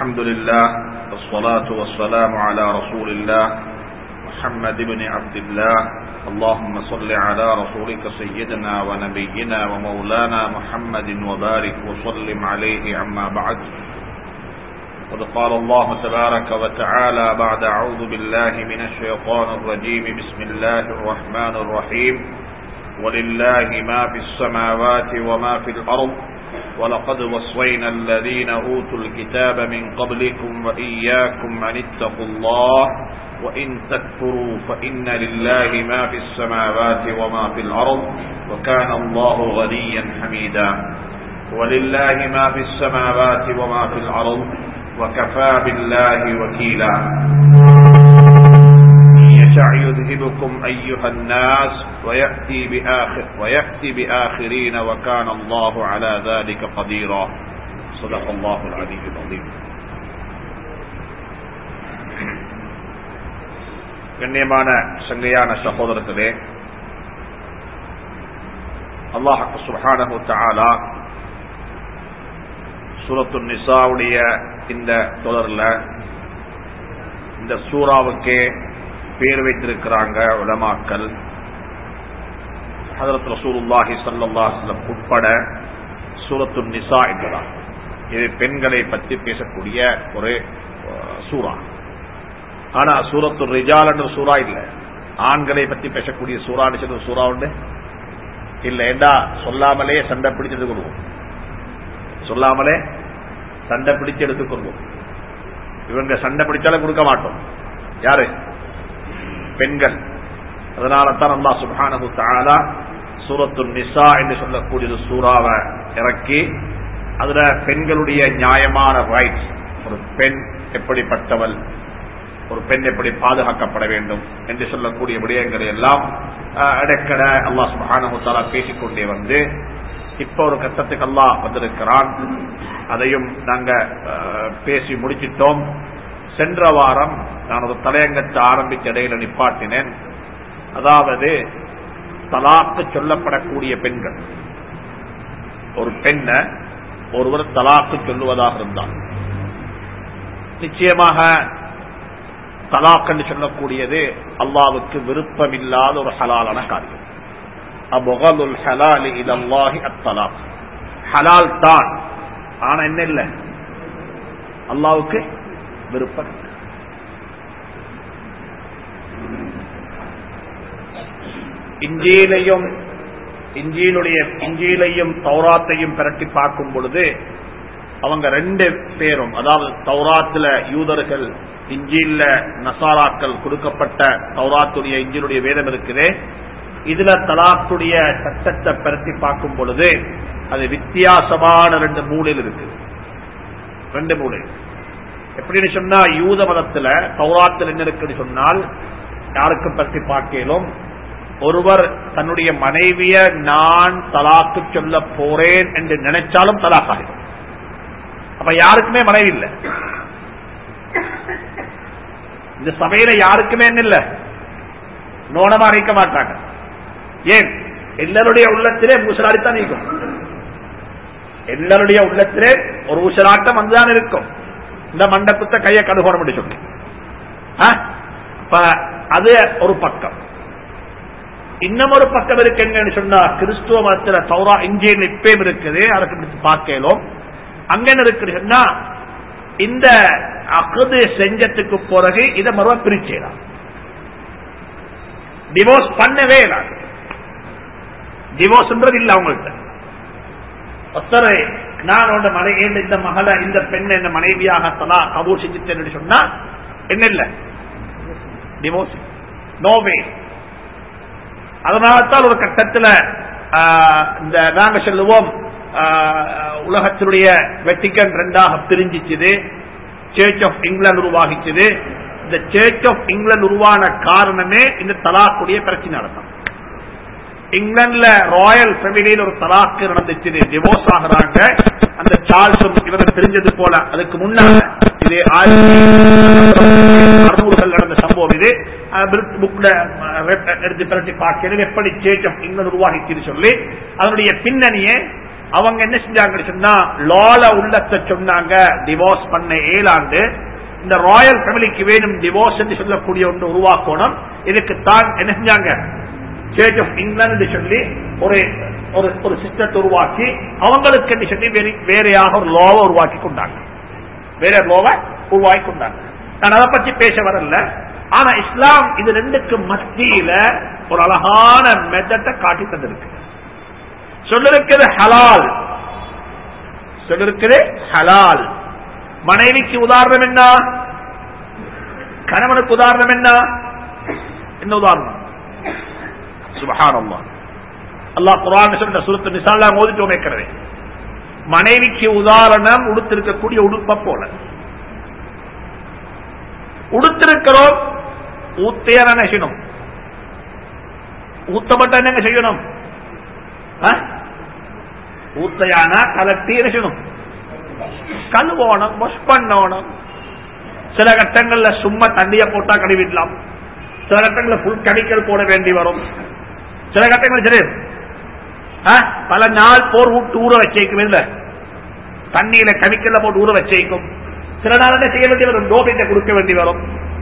الحمد لله والصلاة والسلام على رسول الله محمد بن عبد الله اللهم صل على رسولك سيدنا ونبينا ومولانا محمد وبارك وسلم عليه عما بعد قد قال الله تبارك وتعالى بعد أعوذ بالله من الشيطان الرجيم بسم الله الرحمن الرحيم ولله ما في السماوات وما في الأرض ولقد وصينا الذين أوتوا الكتاب من قبلكم وإياكم أن اتقوا الله وإن تكفروا فإن لله ما في السماوات وما في الأرض وكان الله غنيا حميدا ولله ما في السماوات وما في الأرض وكفى بالله وكيلا يشع يذهبكم أيها الناس ويأتي بآخر ويأتي بآخرين وكان الله على ذلك قديرا صدق الله العلي العظيم கண்ணியமான சங்கையான சகோதரர்களே அல்லாஹ் சுப்ஹானஹு தஆலா சூரத்து நிசாவுடைய இந்த தொடர்ல இந்த சூறாவுக்கே பேர் வைத்திருக்கிறாங்க உலமாக்கல் ஹதரத் ரசூலுல்லாஹி ஸல்லல்லாஹு அலைஹி வஸல்லம் உட்பட சூரத்து நிசா என்பதாம் இது பெண்களை பற்றி பேசக்கூடிய ஒரு சூறா ஆனா சூரத்து ரிஜால் என்ற சூறா இல்ல ஆண்களை பற்றி பேசக்கூடிய சூறான்னு சொல்லி சூறா உண்டு இல்ல ஏண்டா சொல்லாமலே சண்டை பிடிச்சு எடுத்துக்கொள்வோம் சொல்லாமலே சண்டை பிடிச்சு எடுத்துக்கொள்வோம் இவங்க சண்டை பிடிச்சாலும் கொடுக்க மாட்டோம் யாரு பெண்கள் அதனால தான் அல்லா சுபானு தாலா சூரத்து நிசா என்று சொல்லக்கூடிய சூறாவை இறக்கி அதுல பெண்களுடைய நியாயமான ரைட்ஸ் ஒரு பெண் எப்படிப்பட்டவள் ஒரு பெண் எப்படி பாதுகாக்கப்பட வேண்டும் என்று சொல்லக்கூடிய விடயங்களை எல்லாம் இடைக்கட அல்லா சுபானு தாலா பேசிக்கொண்டே வந்து இப்ப ஒரு கட்டத்துக்கு அல்லா வந்திருக்கிறான் அதையும் நாங்க பேசி முடிச்சிட்டோம் சென்ற வாரம் நான் ஒரு தலையங்கத்தை ஆரம்பிச்ச இடையில நிப்பாட்டினேன் அதாவது தலாக்கு சொல்லப்படக்கூடிய பெண்கள் ஒரு பெண்ண ஒருவர் தலாக்கு சொல்லுவதாக இருந்தார் நிச்சயமாக தலாக் என்று சொல்லக்கூடியது அல்லாவுக்கு விருப்பமில்லாத ஒரு ஹலாலான காரியம் அபுகலுல் ஹலாலி இதல்லாஹி அத்தலாக் ஹலால் தான் ஆனா என்ன இல்லை அல்லாவுக்கு விருப்பம் இஞ்சியிலையும் இஞ்சியிலுடைய இஞ்சியிலையும் தௌராத்தையும் பிரட்டி பார்க்கும் பொழுது அவங்க ரெண்டு பேரும் அதாவது தௌராத்துல யூதர்கள் இஞ்சியில நசாராக்கள் கொடுக்கப்பட்ட தௌராத்துடைய இஞ்சிலுடைய வேதம் இருக்குதே இதுல தலாத்துடைய சட்டத்தை பிரட்டி பார்க்கும் பொழுது அது வித்தியாசமான ரெண்டு மூலையில் இருக்கு ரெண்டு மூலை எப்படின்னு சொன்னா யூத மதத்துல தௌராத்தில் என்ன இருக்குன்னு சொன்னால் யாருக்கும் பற்றி பார்க்கலும் ஒருவர் தன்னுடைய மனைவிய நான் தலாக்கு சொல்ல போறேன் என்று நினைச்சாலும் தலாக் ஆகிடும் அப்ப யாருக்குமே மனைவி இல்லை இந்த சபையில யாருக்குமே என்ன இல்ல நோனமா நீக்க மாட்டாங்க ஏன் எல்லாருடைய உள்ளத்திலே மூசலாடித்தான் நீக்கும் எல்லாருடைய உள்ளத்திலே ஒரு ஊசலாட்டம் வந்துதான் இருக்கும் இந்த மண்டபத்தை கையை கடுகோணம் பண்ணி சொல்லி அது ஒரு பக்கம் இன்னும் ஒரு பக்கம் இருக்கு எங்கன்னு சொன்னா கிறிஸ்துவ மதத்துல சௌரா இஞ்சியன் இப்பயும் இருக்குது அதுக்கு பிடிச்சு பார்க்கலும் அங்க என்ன இருக்கு சொன்னா இந்த அகுது செஞ்சத்துக்கு பிறகு இதை மறுவா பிரிச்சேலாம் டிவோர்ஸ் பண்ணவே இல்லாது டிவோர்ஸ்ன்றது இல்ல அவங்கள்ட்ட ஒருத்தர் நான் உண்ட மனை இந்த மகளை இந்த பெண்ணை இந்த மனைவியாக தலா கபூர் செஞ்சுட்டேன்னு சொன்னா என்ன இல்ல டிவோர்ஸ் நோவே அதனால்தான் ஒரு கட்டத்தில் இந்த நாங்க சொல்லுவோம் உலகத்தினுடைய வெட்டிக்கன் ரெண்டாக பிரிஞ்சிச்சுது சர்ச் ஆஃப் இங்கிலாந்து உருவாகிச்சது இந்த சர்ச் ஆஃப் இங்கிலாந்து உருவான காரணமே இந்த தலாக்குடைய பிரச்சனை நடக்கும் இங்கிலாந்துல ராயல் ஃபேமிலியில் ஒரு தலாக்கு நடந்துச்சு டிவோர்ஸ் ஆகுறாங்க அந்த சார்ல்ஸும் இவரும் தெரிஞ்சது போல அதுக்கு முன்னால இது அறுநூறுகள் நடந்த சம்பவம் இது புக்ல எடுத்து பிரட்டி பார்க்கிறது எப்படி சேச்சம் இன்னும் உருவாகிச்சுன்னு சொல்லி அதனுடைய பின்னணியை அவங்க என்ன செஞ்சாங்கன்னு சொன்னா லால உள்ளத்தை சொன்னாங்க டிவோர்ஸ் பண்ண ஏழாண்டு இந்த ராயல் ஃபேமிலிக்கு வேணும் டிவோர்ஸ் என்று சொல்லக்கூடிய ஒன்று உருவாக்கணும் இதுக்கு தான் என்ன செஞ்சாங்க சர்ச் ஆஃப் இங்கிலாந்து சொல்லி ஒரு ஒரு ஒரு சிஸ்டத்தை உருவாக்கி அவங்களுக்கு என்று சொல்லி வேறு- வேறையாக ஒரு லோவை உருவாக்கி கொண்டாங்க வேற லோவை உருவாக்கி கொண்டாங்க நான் அதை பத்தி பேச வரல ஆனா இஸ்லாம் இது ரெண்டுக்கு மத்தியில ஒரு அழகான மெத்தட்டை காட்டி தந்திருக்கு சொல்லிருக்கிறது ஹலால் சொல்லிருக்கிறது ஹலால் மனைவிக்கு உதாரணம் என்ன கணவனுக்கு உதாரணம் என்ன என்ன உதாரணம் சுபஹானல்லாஹ் அல்லாஹ் குர்ஆன் சொல்ற சூரத்து நிசால ஓதிட்டு வைக்கிறது மனைவிக்கு உதாரணம் உடுத்திருக்கக்கூடிய உடுப்ப போல உடுத்திருக்கிறோம் ஊத்தையா நினைக்கணும் ஊத்தப்பட்ட என்னங்க செய்யணும் ஆ? ஊத்தையானா கலட்டி நினைக்கணும் கழுவோணும் வாஷ் பண்ணணும் சில கட்டங்கள்ல சும்மா தண்ணிய போட்டா கழுவிடலாம் சில கட்டங்களில் புல் கடிக்கல் போட வேண்டி வரும் சில கட்டங்கள் சரி ஆ? பல நாள் போர் விட்டு ஊற வச்சேக்கும் இல்ல தண்ணியில கெமிக்கல்ல போட்டு ஊற வச்சேக்கும் சில நாள் என்ன செய்ய வேண்டி வரும் டோபிட்ட கொடுக்க வேண்டி வரும்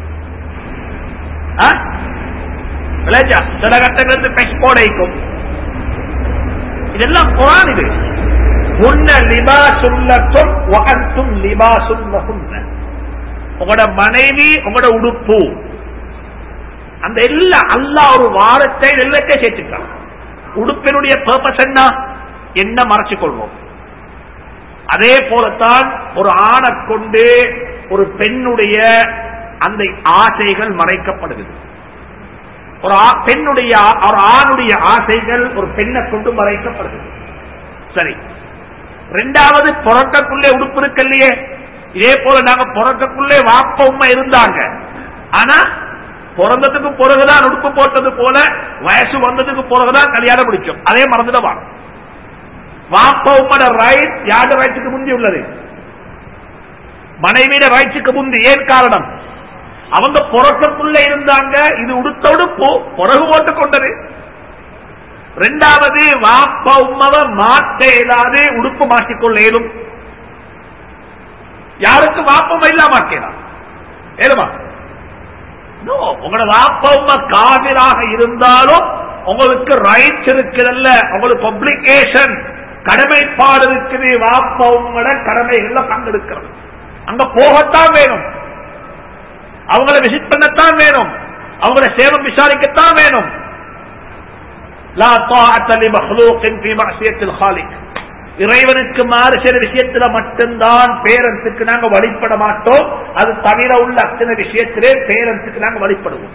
ஆ? விளையாச்சா? சில கட்டங்களுக்கு பெஷ் போடைக்கும் இதெல்லாம் குரான் இது உன்ன லிபாசுல்லத்தும் வகந்தும் லிபாசுல்லஹுன்ன உங்களோட மனைவி உங்களோட உடுப்பு அந்த எல்லா அல்லாஹ் ஒரு வாரத்தை எல்லாத்தையும் சேர்த்துட்டான் உடுப்பினுடைய பர்பஸ் என்ன என்ன மறைச்சு கொள்வோம் அதே போலத்தான் ஒரு ஆணை கொண்டு ஒரு பெண்ணுடைய அந்த ஆசைகள் மறைக்கப்படுகிறது ஒரு ஆ- பெண்ணுடைய ஆ- ஒரு ஆணுடைய ஆசைகள் ஒரு பெண்ணை கொண்டு மறைக்கப்படுகிறது சரி ரெண்டாவது புறக்கக்குள்ளே உடுப்பு இருக்கு இல்லையே இதே போல நாங்க புறக்கக்குள்ளே வாப்ப உண்மை இருந்தாங்க ஆனா பிறந்ததுக்கு பிறகுதான் உடுப்பு போட்டது போல வயசு வந்ததுக்கு பிறகுதான் கல்யாணம் முடிச்சோம் அதே மறந்துடவாங்க வாப்ப உம்மட ரைட் யாரு ரைட்டுக்கு முந்தி உள்ளது மனைவியோட ரைட்ஸுக்கு முந்தி ஏன் காரணம் அவங்க புறக்கக்குள்ள இருந்தாங்க இது உடுத்த உடுப்பு பிறகு போட்டுக் கொண்டது ரெண்டாவது வாப்ப உம்மவ மாற்ற இயலாது உடுப்பு மாற்றிக்கொள்ள இயலும் யாருக்கு வாப்பம் இல்ல மாற்றலாம் ஏழுமா No, உங்களோட வாப்ப உம்ம காவிராக இருந்தாலும் உங்களுக்கு ரைட்ஸ் இருக்குதல்ல உங்களுக்கு ஒப்ளிகேஷன் கடமைப்பாடு இருக்குது வாப்ப உங்களோட கடமைகள்ல பங்கெடுக்கிறது அங்க போகத்தான் வேணும் அவங்கள விசிட் பண்ணத்தான் வேணும் அவங்கள சேவம் விசாரிக்கத்தான் வேணும் லா طاعة لمخلوق في معصية الخالق இறைவனுக்கு மாறு சில விஷயத்துல மட்டும்தான் பேரண்ட்ஸுக்கு நாங்க வழிபட மாட்டோம் அது தவிர உள்ள அத்தனை விஷயத்திலே பேரண்ட்ஸுக்கு நாங்க வழிபடுவோம்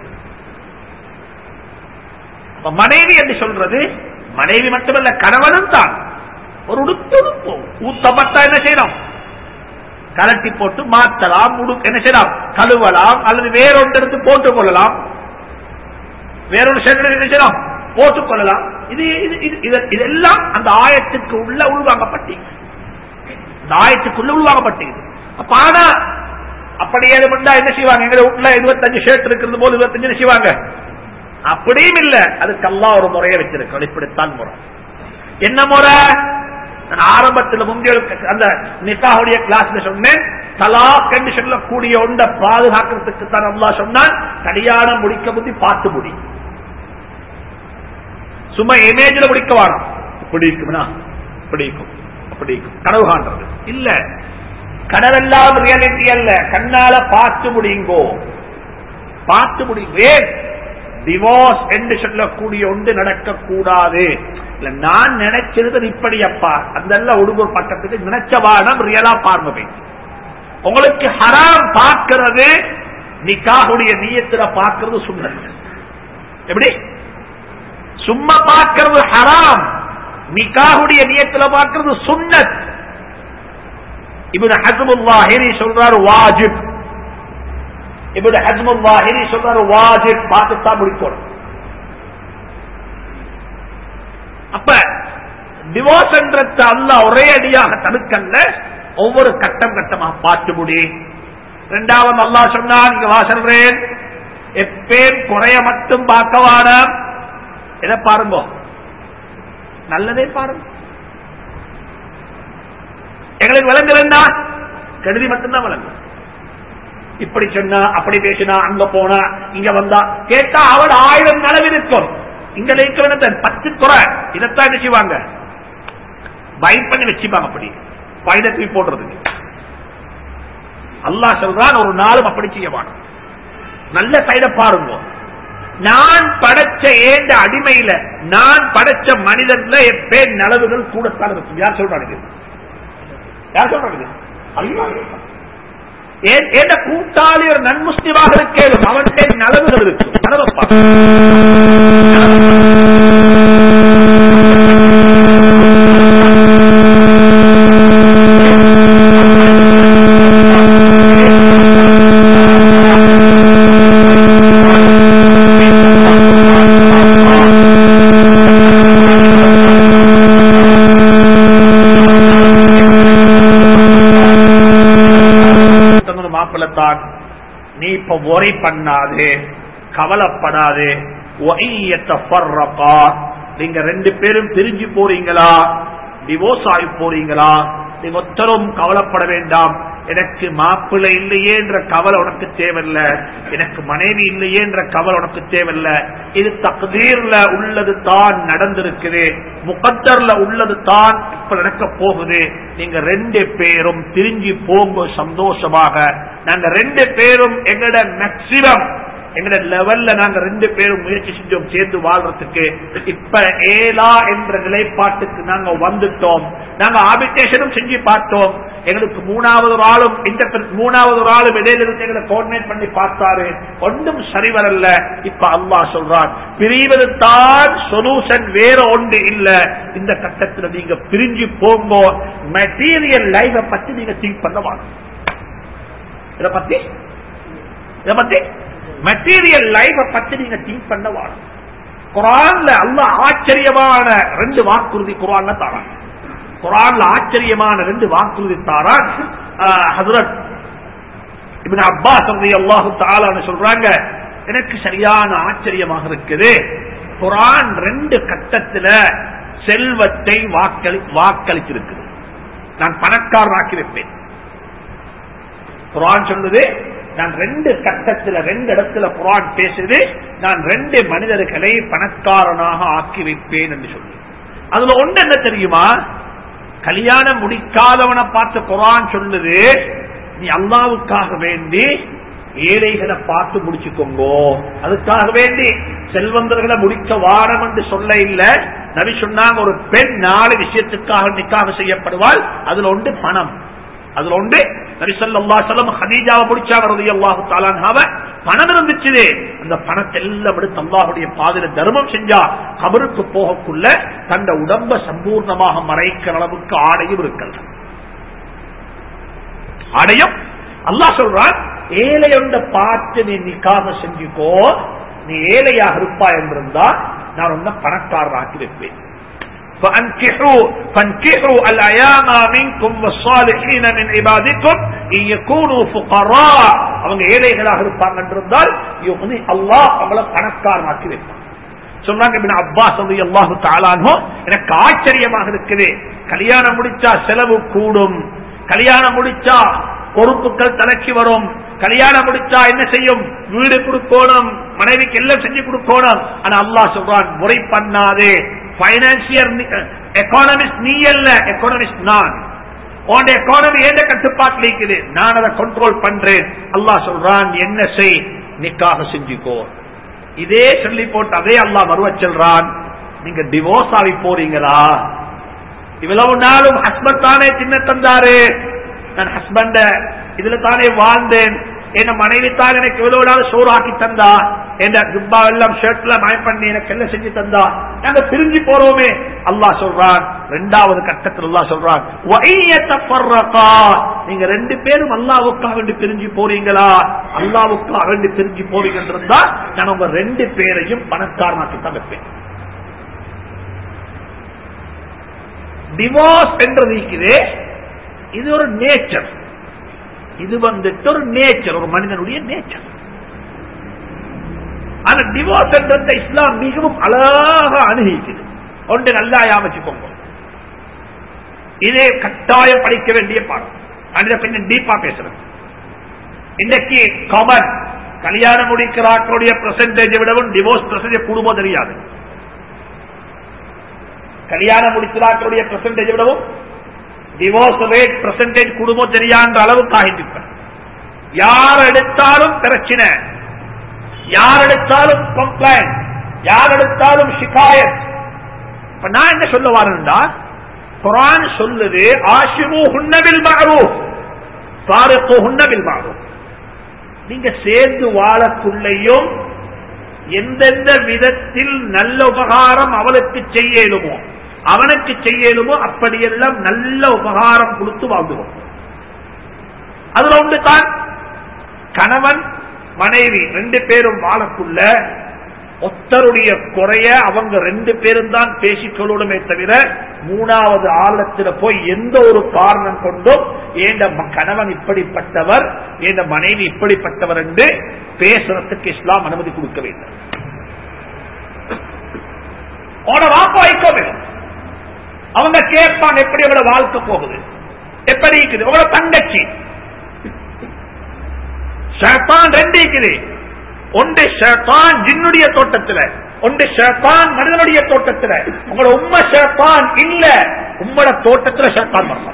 அப்ப மனைவி என்று சொல்றது மனைவி மட்டுமல்ல கணவனும் தான் ஒரு உடுப்பு ஊத்தப்பட்டா என்ன செய்யணும் கலட்டி போட்டு மாற்றலாம் உடு- என்ன செய்யலாம் கழுவலாம் அல்லது வேறொன்று எடுத்து போட்டுக் கொள்ளலாம் வேறொரு சேர்ந்து என்ன செய்யலாம் போட்டுக் கொள்ளலாம் இது இது இது- இது- இதெல்லாம் அந்த ஆயத்துக்கு உள்ள உள்வாங்கப்பட்டது இந்த ஆயத்துக்குள்ள உள்வாங்கப்பட்டது அப்ப ஆனா அப்படி ஏழுமண்டா என்ன செய்வாங்க எங்க வீட்டுல இருபத்தஞ்சு ஷர்ட் இருக்கிறது போது இருபத்தஞ்சு என்ன செய்வாங்க அப்படியும் இல்ல அதுக்கெல்லாம் ஒரு முறையை வச்சிருக்கோம் இப்படித்தான் முறை என்ன முறை நான் ஆரம்பத்தில் முந்தைய அந்த நிக்காவுடைய கிளாஸ்ல சொன்னேன் தலாக் என்று சொல்லக்கூடிய ஒன்றை பாதுகாக்கிறதுக்கு தான் அல்லாஹ் சொன்னான் கல்யாணம் முடிக்க முந்தி பார்த்து முடி சும்மா இமேஜ்ல முடிக்க வேணும் இப்படி இருக்கும்னா இப்படி இருக்கும் அப்படி இருக்கும் கனவு காண்றது இல்ல கனவெல்லாம் ரியாலிட்டி அல்ல கண்ணால பார்த்து முடியுங்கோ பார்த்து முடியுங்க ஏன் டிவோர்ஸ் என்று சொல்லக்கூடிய ஒன்று நடக்கக்கூடாது இல்ல நான் நினைச்சிருந்தது இப்படி அப்பா அந்த ஒடுங்கூர் பக்கத்துக்கு நினைச்ச வானம் ரியலா பார்வை உங்களுக்கு ஹராம் பார்க்கிறது நிக்காவுடைய நீயத்துல பார்க்கிறது சுண்ணத் எப்படி சும்மா பார்க்கிறது ஹராம் நிக்காவுடைய நியத்துல பார்க்கிறது சுன்னத் இப்னு ஹஸ்முல்லாஹிரி சொல்றாரு வாஜிப் இப்னு ஹஸ்முல்லாஹிரி சொல்றாரு வாஜிப் பார்த்துத்தான் முடிக்கணும் அப்ப டிவோர்ஸ் என்றது அல்ல ஒரே அடியாக தடுக்கல்ல ஒவ்வொரு கட்டம் கட்டமாக பார்த்து முடி இரண்டாவது அல்லா சொன்னா நீங்க வாசல்றேன் எப்பேன் குறைய மட்டும் பார்க்கவான எதை பாருங்க நல்லதே பாருங்க எங்களுக்கு விளங்குறா கெடுதி மட்டும்தான் விளங்கும் இப்படி சொன்னா அப்படி பேசினா அங்க போனா இங்க வந்தா கேட்டா அவள் ஆயிரம் நலவு இருக்கும் இங்க இருக்கிற பத்து குறை இதைத்தான் என்ன செய்வாங்க பைட் பண்ணி வச்சுப்பாங்க அப்படி பைல தூக்கி போடுறதுக்கு அல்லாஹ் சொல்றான் ஒரு நாளும் அப்படி செய்ய மாட்டோம் நல்ல சைட பாருங்க நான் படைச்ச ஏண்ட அடிமையில நான் படைச்ச மனிதன்ல எப்பேன் நலவுகள் கூடத்தான் இருக்கும் யார் சொல்றாங்க யார் சொல்றாங்க அல்லாஹ் சொல்றான். ஏன் ஏண்ட கூட்டாளி ஒரு நன்முஸ்லிமாக இருக்கேன் அவன்கிட்ட நலவுகள் இருக்கும் நலவை பாரு. தன்னோட மாப்பிள்ளத்தான் நீ இப்ப ஒரை பண்ணாதே கவலைப்படாதே ஒய்யத்தஃபர்ரகா. நீங்க ரெண்டு பேரும் பிரிஞ்சு போறீங்களா டிவோர்ஸ் ஆகி போறீங்களா நீங்க ஒத்தரும் கவலைப்பட வேண்டாம் எனக்கு மாப்பிள்ளை இல்லையே என்ற கவலை உனக்கு தேவையில்ல எனக்கு மனைவி இல்லையே என்ற கவலை உனக்கு தேவையில்ல இது தக்தீர்ல உள்ளது தான் நடந்திருக்குது முகத்தர்ல உள்ளது தான் இப்ப நடக்க போகுது நீங்க ரெண்டு பேரும் பிரிஞ்சு போங்க சந்தோஷமாக நாங்க ரெண்டு பேரும் எங்கட மேக்சிமம் எங்கட லெவல்ல நாங்க ரெண்டு பேரும் முயற்சி செஞ்சோம் சேர்ந்து வாழ்றதுக்கு இப்ப ஏலா என்ற நிலைப்பாட்டுக்கு நாங்க வந்துட்டோம் நாங்க ஆபிட்டேஷனும் செஞ்சு பார்த்தோம் எங்களுக்கு மூணாவது ஒரு ஆளும் இந்த மூணாவது ஒரு ஆளும் இடையில இருந்து எங்களை கோஆர்டினேட் பண்ணி பார்த்தாரு ஒன்றும் சரி வரல இப்ப அல்லாஹ் சொல்றான் பிரிவது தான் சொல்யூஷன் வேற ஒன்று இல்ல இந்த கட்டத்துல நீங்க பிரிஞ்சு போங்க மெட்டீரியல் லைஃப பத்தி நீங்க திங்க் பண்ண வாங்க இத பத்தி இத பத்தி மெட்டீரியல் லைஃப பத்தி நீங்க திங்க் பண்ண வாங்க குரான்ல அல்லாஹ் ஆச்சரியமான ரெண்டு வாக்குறுதி குரான்ல தாரான் குரான்ல ஆச்சரியமான ரெண்டு வாக்குறுதி தாரான் ஹசரத் இப்னு அப்பாஸ் ரலியல்லாஹு தஆலான்னு சொல்றாங்க எனக்கு சரியான ஆச்சரியமாக இருக்குது குரான் ரெண்டு கட்டத்துல செல்வத்தை வாக்களி வாக்களித்திருக்குது நான் பணக்காரனாக்கி வைப்பேன் குரான் சொல்லுது நான் ரெண்டு கட்டத்துல ரெண்டு இடத்துல குரான் பேசுது நான் ரெண்டு மனிதர்களை பணக்காரனாக ஆக்கி வைப்பேன் என்று சொல்லி அதுல ஒன்று என்ன தெரியுமா கல்யாணம் முடிக்காதவனை பார்த்து குரான் சொல்லுது நீ அல்லாவுக்காக வேண்டி ஏழைகளை பார்த்து முடிச்சுக்கோங்கோ அதுக்காக வேண்டி செல்வந்தர்களை முடிக்க வாரம் என்று சொல்ல இல்ல நபி சொன்னாங்க ஒரு பெண் நாலு விஷயத்துக்காக நிக்காக செய்யப்படுவாள் அதுல ஒன்று பணம் அதுல ஒன்று நபி சொல்லா சொல்லம் ஹதீஜாவை முடிச்சாங்க ரலியல்லாஹு தஆலாஹாவ பணம் இருந்துச்சு அந்த பணத்தை எல்லாம் எடுத்து அல்லாஹ்வுடைய பாதையில தர்மம் செஞ்சா கபருக்கு போகக்குள்ள தந்த உடம்ப சம்பூர்ணமாக மறைக்கிற அளவுக்கு ஆடையும் இருக்கிறது ஆடையும் அல்லாஹ் சொல்றான் ஏழையொண்ட பார்த்து நீ நிக்காக செஞ்சுக்கோ நீ ஏழையாக இருப்பா என்றிருந்தா நான் உன்னை பணக்காரராக்கி வைப்பேன் فانكحوا فانكحوا الايام منكم والصالحين من عبادكم ان يكونوا فقراء அவங்க ஏழைகளாக இருப்பாங்க என்றிருந்தால் யுக்னி அல்லாஹ் அவங்கள பணக்காரனாக்கி வைப்பான் சொன்னாங்க இப்னு அப்பாஸ் ரலியல்லாஹு தஆலா அன்ஹு எனக்கு ஆச்சரியமாக இருக்குது கல்யாணம் முடிச்சா செலவு கூடும் கல்யாணம் முடிச்சா பொறுப்புகள் தலைக்கு வரும் கல்யாணம் முடிச்சா என்ன செய்யும் வீடு கொடுக்கணும் மனைவிக்கு எல்லாம் செஞ்சு கொடுக்கணும் ஆனா அல்லாஹ் சொல்றான் முறை பண்ணாதே பைனான்சியர் எக்கானமிஸ்ட் நீ அல்ல எக்கானமிஸ்ட் நான் உன் எக்கானமி எந்த கட்டுப்பாட்டில் இருக்குது நான் அதை கண்ட்ரோல் பண்றேன் அல்லாஹ் சொல்றான் என்ன செய் நிக்காக செஞ்சுக்கோ இதே சொல்லி போட்டு அதே அல்லாஹ் மறுவ சொல்றான் நீங்க டிவோர்ஸ் ஆகி போறீங்களா இவ்வளவு நாளும் ஹஸ்பண்ட் தானே சின்ன தந்தாரு நான் ஹஸ்பண்ட இதுல தானே வாழ்ந்தேன் என் மனைவி தான் எனக்கு இவ்வளவு நாள் சோறாக்கி தந்தா என் ஜுப்பா எல்லாம் ஷர்ட்ல மயம் பண்ணி எனக்கு எல்லாம் செஞ்சு தந்தா நாங்க பிரிஞ்சு போறோமே அல்லாஹ் சொல்றான் ரெண்டாவது கட்டத்தில் அல்லாஹ் சொல்றான் "வஇய்யத்தஃபர்ரகா." நீங்க ரெண்டு பேரும் அல்லாவுக்காக வேண்டி பிரிஞ்சு போறீங்களா அல்லாவுக்காக வேண்டி பிரிஞ்சு போறீங்க இருந்தா நான் உங்க ரெண்டு பேரையும் பணக்காரனாக்கி தான் வைப்பேன் டிவோர்ஸ் என்றது இருக்குது இது ஒரு நேச்சர் இது வந்துட்டு ஒரு நேச்சர் ஒரு மனிதனுடைய நேச்சர் ஆனா டிவோர்ஸ் என்றதை இஸ்லாம் மிகவும் அழகாக அணுகிக்குது ஒன்று நல்லா யாமச்சுக்கோங்க இதே கட்டாயம் படிக்க வேண்டிய பாடம் அந்த கொஞ்சம் டீப்பா பேசுறேன் இன்னைக்கு காமன் கல்யாணம் முடிக்கிறாக்களுடைய பெர்சன்டேஜை விடவும் டிவோர்ஸ் பெர்சன்டேஜ் கூடுமோ தெரியாது கல்யாணம் முடிக்கிறாக்களுடைய பெர்சன்டேஜ் விடவும் டிவோர்ஸ் ரேட் பெர்சன்டேஜ் கூடுமோ தெரியாத அளவுக்கு ஆகிட்டு யார் எடுத்தாலும் பிரச்சனை யார் எடுத்தாலும் கம்ப்ளைண்ட் யார் எடுத்தாலும் ஷிகாயத் இப்ப நான் என்ன சொல்ல வரேன்டா குரான் சொல்லுது ஆஷிரு ஹுன்னவில் மாறும் பாரத்து ஹுன்னவில் மாறும் நீங்க சேர்ந்து வாழக்குள்ளையும் எந்தெந்த விதத்தில் நல்ல உபகாரம் அவளுக்கு செய்யலுமோ அவனுக்கு செய்யலுமோ அப்படியெல்லாம் நல்ல உபகாரம் கொடுத்து வாழ்ந்துவோம் அதுல ஒன்று தான் கணவன் மனைவி ரெண்டு பேரும் வாழக்குள்ள ஒத்தருடைய குறைய அவங்க ரெண்டு பேரும் தான் பேசிக்கொள்ளணுமே தவிர மூணாவது ஆழத்துல போய் எந்த ஒரு காரணம் கொண்டும் ஏண்ட கணவன் இப்படிப்பட்டவர் ஏண்ட மனைவி இப்படிப்பட்டவர் என்று பேசுறதுக்கு இஸ்லாம் அனுமதி கொடுக்க வேண்டும் வாப்பா வைக்க வேணும் அவங்க கேட்பாங்க எப்படி அவட வாழ்க்கை போகுது எப்படி இருக்குது உங்களோட தங்கச்சி ஷேத்தான் ரெண்டு இருக்குது ஒன்று ஷேத்தான் ஜின்னுடைய தோட்டத்தில் ஒன்று ஷேத்தான் மனிதனுடைய தோட்டத்தில் உங்களோட உண்மை ஷேத்தான் இல்ல உங்களோட தோட்டத்தில் ஷேத்தான் வரலாம்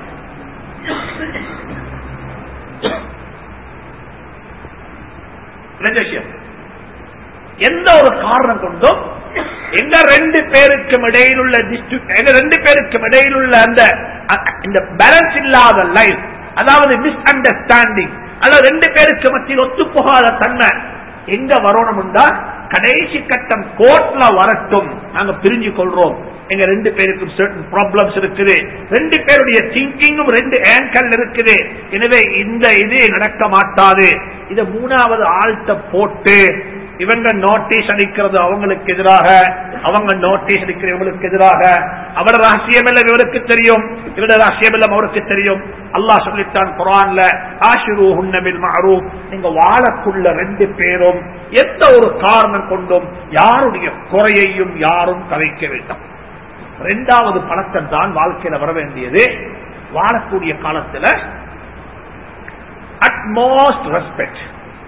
விஷயம் எந்த ஒரு காரணம் கொண்டும் எங்க ரெண்டு பேருக்கும் இடையில் உள்ள எங்க ரெண்டு பேருக்கும் இடையில் உள்ள அந்த இந்த பேலன்ஸ் இல்லாத லைஃப் அதாவது மிஸ் அண்டர்ஸ்டாண்டிங் அல்லது ரெண்டு பேருக்கு மத்தியில் ஒத்து போகாத தன்மை எங்க வரணும்டா கடைசி கட்டம் கோர்ட்ல வரட்டும் நாங்க பிரிஞ்சு கொள்றோம் எங்க ரெண்டு பேருக்கும் certain ப்ராப்ளம்ஸ் இருக்குது ரெண்டு பேருடைய திங்கிங்கும் ரெண்டு ஏங்கல் இருக்குது எனவே இந்த இது நடக்க மாட்டாது இத மூணாவது ஆழ்த்த போட்டு இவங்க நோட்டீஸ் அடிக்கிறது அவங்களுக்கு எதிராக அவங்க நோட்டீஸ் அடிக்கிற இவங்களுக்கு எதிராக அவட ரகசியம் எல்லாம் இவருக்கு தெரியும் இவட ரகசியம் எல்லாம் அவருக்கு தெரியும் அல்லாஹ் சொல்லித்தான் குரான்ல ஆஷிரு ஹுன்னபில் மாரூப் நீங்க வாழக்குள்ள ரெண்டு பேரும் எந்த ஒரு காரணம் கொண்டும் யாருடைய குறையையும் யாரும் கலைக்க வேண்டாம் இரண்டாவது பழக்கம் தான் வாழ்க்கையில வர வேண்டியது வாழக்கூடிய காலத்துல அட்மோஸ்ட் ரெஸ்பெக்ட்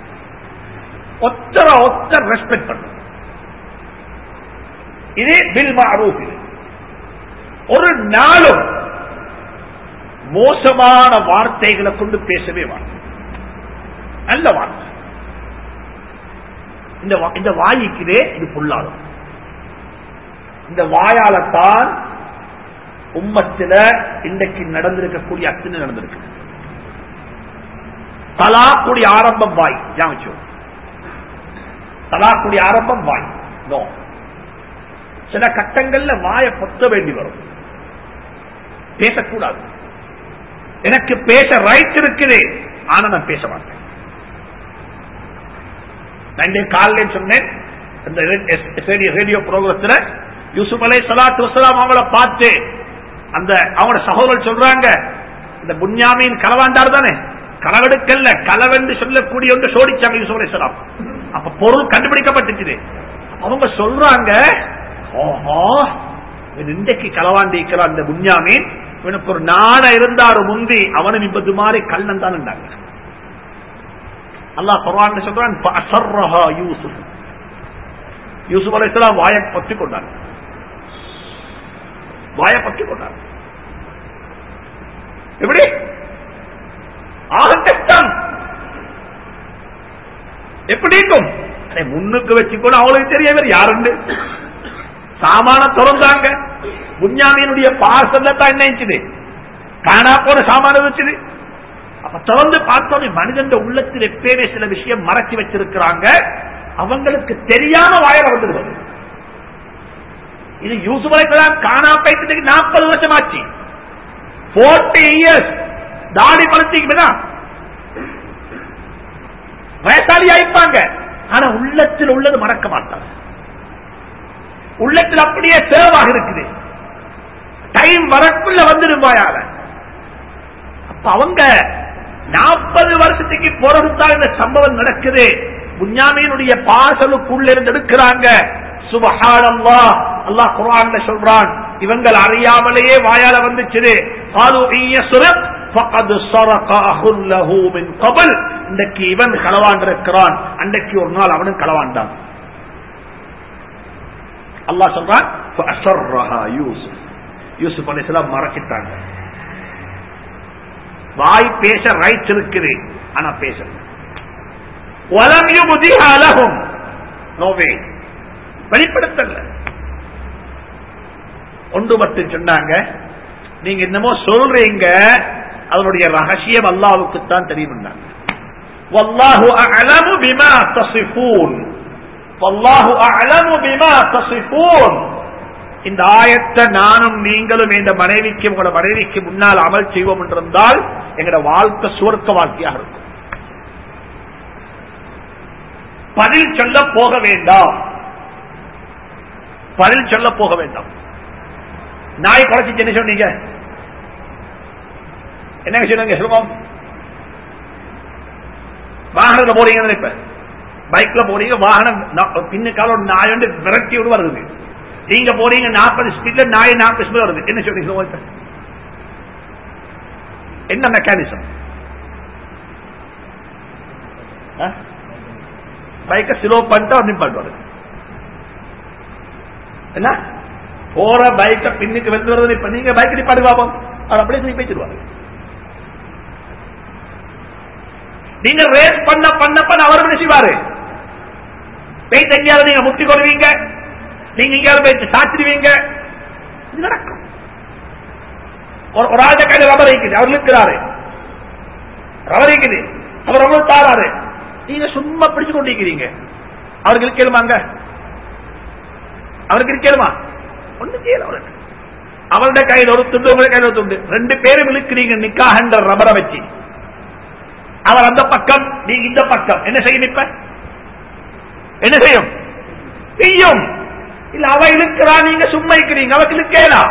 ஒத்தர ஒத்தர் ரெஸ்பெக்ட் பண்ணும் இதே பில் மாரூப் ஒரு நாளும் மோசமான வார்த்தைகளை கொண்டு பேசவே வார்த்தை நல்ல வார்த்தை இந்த வா- இந்த வாய்க்குதே இது பொல்லாதம் இந்த வாயாலத்தான் உம்மத்தில இன்றைக்கு நடந்திருக்கக்கூடிய அத்தனை நடந்திருக்கு தலாக்குடி ஆரம்பம் வாய் ஞாபகம் தலாக்குடி ஆரம்பம் வாய் நோ சில கட்டங்கள்ல வாயை பொத்த வேண்டி வரும் பேசக்கூடாது எனக்கு பேச ரைட் இருக்குது ஆனா நான் பேச மாட்டேன் நான் இன்றைய காலையில் சொன்னேன் இந்த ரேடியோ ப்ரோக்ராம்ல யூசுப் அலை சலாத்து வசலாம் அவங்கள பார்த்து அந்த அவங்களோட சகோதரர் சொல்றாங்க இந்த புன்யாமின் களவாண்டார் தானே களவெடுக்கல்ல களவென்று சொல்லக்கூடிய ஒன்று சோடிச்சாங்க யூசுப் அலை சலாம் அப்ப பொருள் கண்டுபிடிக்கப்பட்டுச்சு அவங்க சொல்றாங்க ஓஹோ இவன் இன்றைக்கு களவாண்டி இருக்கிறான் இந்த புன்யாமீன் இவனுக்கு ஒரு நாட இருந்தாரு முந்தி அவனும் இப்பது மாதிரி கல்லன் தான் இருந்தாங்க அல்லாஹ் குர்ஆன்ல சொல்றான் ஃபஅஸர்ரஹா யூசுப் யூசுப் அலைஹிஸ்ஸலாம் வாயை பற்றி கொண்டார் வாயை பற்றி கொண்டார் எப்படி ஆக கஷ்டம் எப்படி இருக்கும் அதை முன்னுக்கு வச்சுக்கொள்ள அவளுக்கு தெரியவர் யாருண்டு சாமான திறந்தாங்க புஞ்ஞாமியினுடைய பார்சல்ல தான் என்ன இருந்துச்சு காணா போன சாமான வச்சுது அப்ப திறந்து பார்த்தோம் மனிதன் உள்ளத்தில் எப்பயுமே சில விஷயம் மறைச்சு வச்சிருக்கிறாங்க அவங்களுக்கு தெரியாம வாயில வந்துடுவது இது யூசுவலைக்கெல்லாம் காணா போயிட்டு நாற்பது வருஷம் ஆச்சு போர்ட்டி இயர்ஸ் தாடி பழச்சிக்குதான் வயசாளி ஆயிப்பாங்க ஆனா உள்ளத்தில் உள்ளது மறக்க மாட்டாங்க உள்ளத்தில் அப்படியே சேவாக இருக்குது டைம் வரக்குள்ள வந்துருவாயால அப்ப அவங்க நாற்பது வருஷத்துக்கு பிறகுதான் இந்த சம்பவம் நடக்குது புஞ்ஞாமியினுடைய பாசலுக்குள்ள இருந்து எடுக்கிறாங்க சுபஹானல்லா அல்லாஹ் குர்ஆன்ல சொல்றான் இவங்கள் அறியாமலேயே வாயால வந்துச்சு قالوا إن يسرق فقد سرق أخ له من قبل இன்றைக்கு இவன் களவாண்டு இருக்கிறான் அன்றைக்கு ஒரு நாள் அவனும் களவாண்டான் அல்லாஹ் சொல்றான் فأسرها يوسف யூசுப் அலைஹிஸ்ஸலாம் மறக்கிட்டாங்க வாய் பேச ரைட்ஸ் இருக்குது ஆனா பேச வலம் யுபதிஹா லஹும் நோ வே வெளிப்படுத்தல ஒன்று மட்டும் சொன்னாங்க நீங்க என்னமோ சொல்றீங்க அதனுடைய ரகசியம் அல்லாவுக்கு தான் தெரியும் வல்லாஹு அலமு பிமா தசிஃபூன் வல்லாஹு அலமு பிமா தசிஃபூன் இந்த ஆயத்தை நானும் நீங்களும் இந்த மனைவிக்கு உங்களோட மனைவிக்கு முன்னால் அமல் செய்வோம் என்றிருந்தால் எங்களோட வாழ்க்கை சுவர்க்க வாழ்க்கையாக இருக்கும் பதில் சொல்ல போக வேண்டாம் பதில் சொல்ல போக வேண்டாம் நாய் குறைச்சி என்ன சொன்னீங்க என்னங்க சொன்னீங்க சொல்லுவோம் வாகனத்துல போறீங்க இப்ப பைக்ல போறீங்க வாகனம் பின்னுக்கால ஒரு நாய் வந்து விரட்டி விடு வருது நீங்க போறீங்க நாற்பது ஸ்பீட்ல நாய் நாற்பது ஸ்பீட் வருது என்ன சொன்னீங்க சொல்லுவோம் இப்ப என்ன மெக்கானிசம் பைக்கை ஸ்லோ பண்ணிட்டு அவர் நிப்பாட்டுவாரு என்ன போற பைக்கை பின்னுக்கு வந்து வருது இப்ப நீங்க பைக் நிப்பாடு பாப்போம் அவர் அப்படியே சொல்லி பேசிடுவாரு நீங்க ரேஸ் பண்ண பண்ண பண்ண அவர் என்ன செய்வாரு போய் எங்கேயாவது நீங்க முட்டி கொள்வீங்க நீங்க எங்கேயாவது போய் சாச்சிடுவீங்க இது நடக்கும் ஒரு ஒரு ஆளுடைய கையில் ரபர் இருக்குது அவர் இருக்கிறாரு ரபர் இருக்குது அவர் ரொம்ப தாராரு நீங்க சும்மா பிடிச்சு கொண்டிருக்கிறீங்க அவருக்கு இருக்கலுமாங்க அவருக்கு இருக்கலுமா ஒண்ணு செய்யல அவருக்கு அவருடைய கையில் ஒரு துண்டு உங்களுடைய கையில் ஒரு துண்டு ரெண்டு பேரும் இழுக்கிறீங்க நிக்காகன்ற ரபரை வச்சு அவர் அந்த பக்கம் நீங்க இந்த பக்கம் என்ன செய்யும் இப்ப என்ன செய்யும் செய்யும் இல்ல அவ இழுக்கிறா நீங்க சும்மா இருக்கிறீங்க அவக்கு இழுக்கலாம்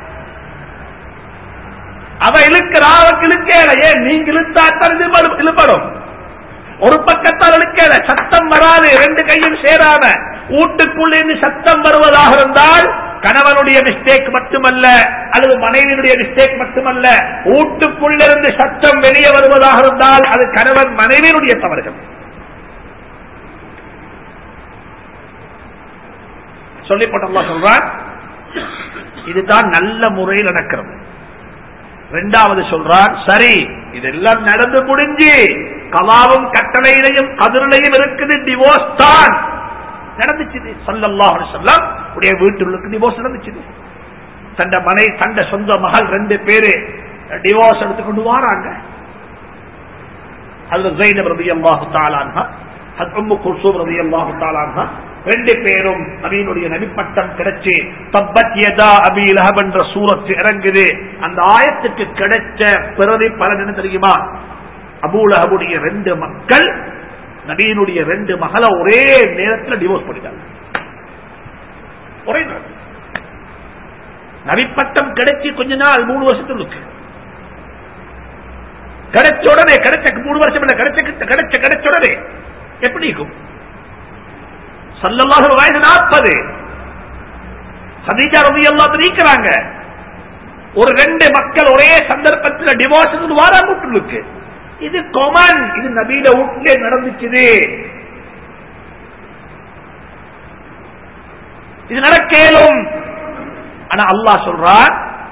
அவ இழுக்கிறா அவக்கு இழுக்கல ஏன் நீங்க இழுத்தாத்தான் இழுப்படும் ஒரு பக்கத்தால் இழுக்கல சத்தம் வராது ரெண்டு கையும் சேராம வீட்டுக்குள்ளே சத்தம் வருவதாக இருந்தால் கணவனுடைய மிஸ்டேக் மட்டுமல்ல அல்லது மனைவியினுடைய மிஸ்டேக் மட்டுமல்ல வீட்டுக்குள்ளிருந்து சத்தம் வெளியே வருவதாக இருந்தால் அது கணவன் மனைவியினுடைய தவறுகள் சொல்லிப்பட்டல்லா சொல்றான் இதுதான் நல்ல முறையில் நடக்கிறது இரண்டாவது சொல்றான் சரி இதெல்லாம் நடந்து முடிஞ்சு கலாவும் கட்டளையிலையும் கதிரிலையும் இருக்குது டிவோர்ஸ் தான் நடந்துச்சு சல்லல்லா சொல்லம் உடைய வீட்டுக்கு டிவோர்ஸ் நடந்துச்சு தண்ட மனை தண்ட சொந்த மகள் ரெண்டு பேரு டிவோர்ஸ் எடுத்துக்கொண்டு வராங்க அதுல ஜெயினப் ரதி அல்லாஹு தாலான்ஹா அது உம்மு குல்சூம் ரதி அல்லாஹு தாலான்ஹா ரெண்டு பேரும் நபீனுடைய நபிப்பட்டம் கிடைச்சு தப்பத் யதா அபி லஹப் என்ற சூரத்து இறங்குது அந்த ஆயத்துக்கு கிடைச்ச பிறகு பலன் என்ன தெரியுமா அபூலஹபுடைய ரெண்டு மக்கள் நபீனுடைய ரெண்டு மகளை ஒரே நேரத்தில் டிவோர்ஸ் பண்ணிட்டாங்க ஒரே நேரம் நபிப்பட்டம் கிடைச்சி கொஞ்ச நாள் மூணு வருஷத்துக்கு கிடைச்ச உடனே கிடைச்ச மூணு வருஷம் இல்ல கிடைச்ச கிடைச்ச கிடைச்ச உடனே எப்படி இருக்கும் சல்லல்லாஹு வயது நாற்பது சதீஜா ரவி எல்லாம் நீக்கிறாங்க ஒரு ரெண்டு மக்கள் ஒரே சந்தர்ப்பத்தில் டிவோர்ஸ் வாராங்க இது கொமன் இது நபீல வீட்டிலே நடந்துச்சுது இது நடக்கலும் ஆனா அல்லாஹ் சொல்றான்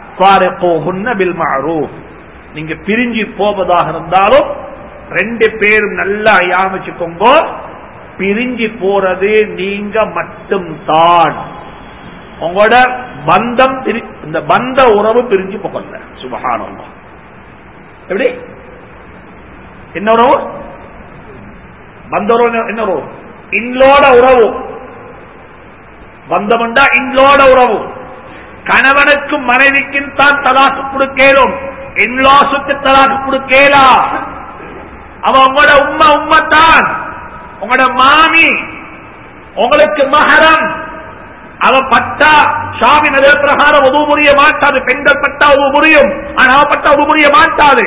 நீங்க பிரிஞ்சு போவதாக இருந்தாலும் ரெண்டு பேரும் நல்லா யாமிச்சுக்கோங்க பிரிஞ்சு போறது நீங்க மட்டும்தான் உங்களோட பந்தம் இந்த பந்த உறவு பிரிஞ்சு போகல சுபகானம் எப்படி என்ன உறவு பந்த உறவு என்ன உறவு இன்லோட உறவு பந்தம்டா இன்லோட உறவு கணவனுக்கும் மனைவிக்கும் தான் தலாக்கு கொடுக்கலும் இன்லாசுக்கு தலாக்கு கொடுக்கலா அவ உங்களோட உம்மா உம்மத்தான் உங்களோட மாமி உங்களுக்கு மகரம் அவ பட்டா சாமி நகர பிரகாரம் உதவு புரிய மாட்டாது பெண்கள் பட்டா உதவு புரியும் ஆனா அவ பட்டா உதவு புரிய மாட்டாது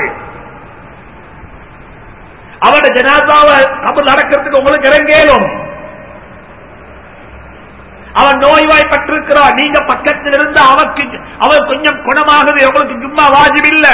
அவட ஜனாதாவை கபல் நடக்கிறதுக்கு உங்களுக்கு இறங்கேலும் அவன் நோய்வாய்ப்பட்டிருக்கிறார் நீங்க பக்கத்தில் இருந்து அவருக்கு அவர் கொஞ்சம் குணமாகுது உங்களுக்கு ஜும்மா வாஜிப் இல்ல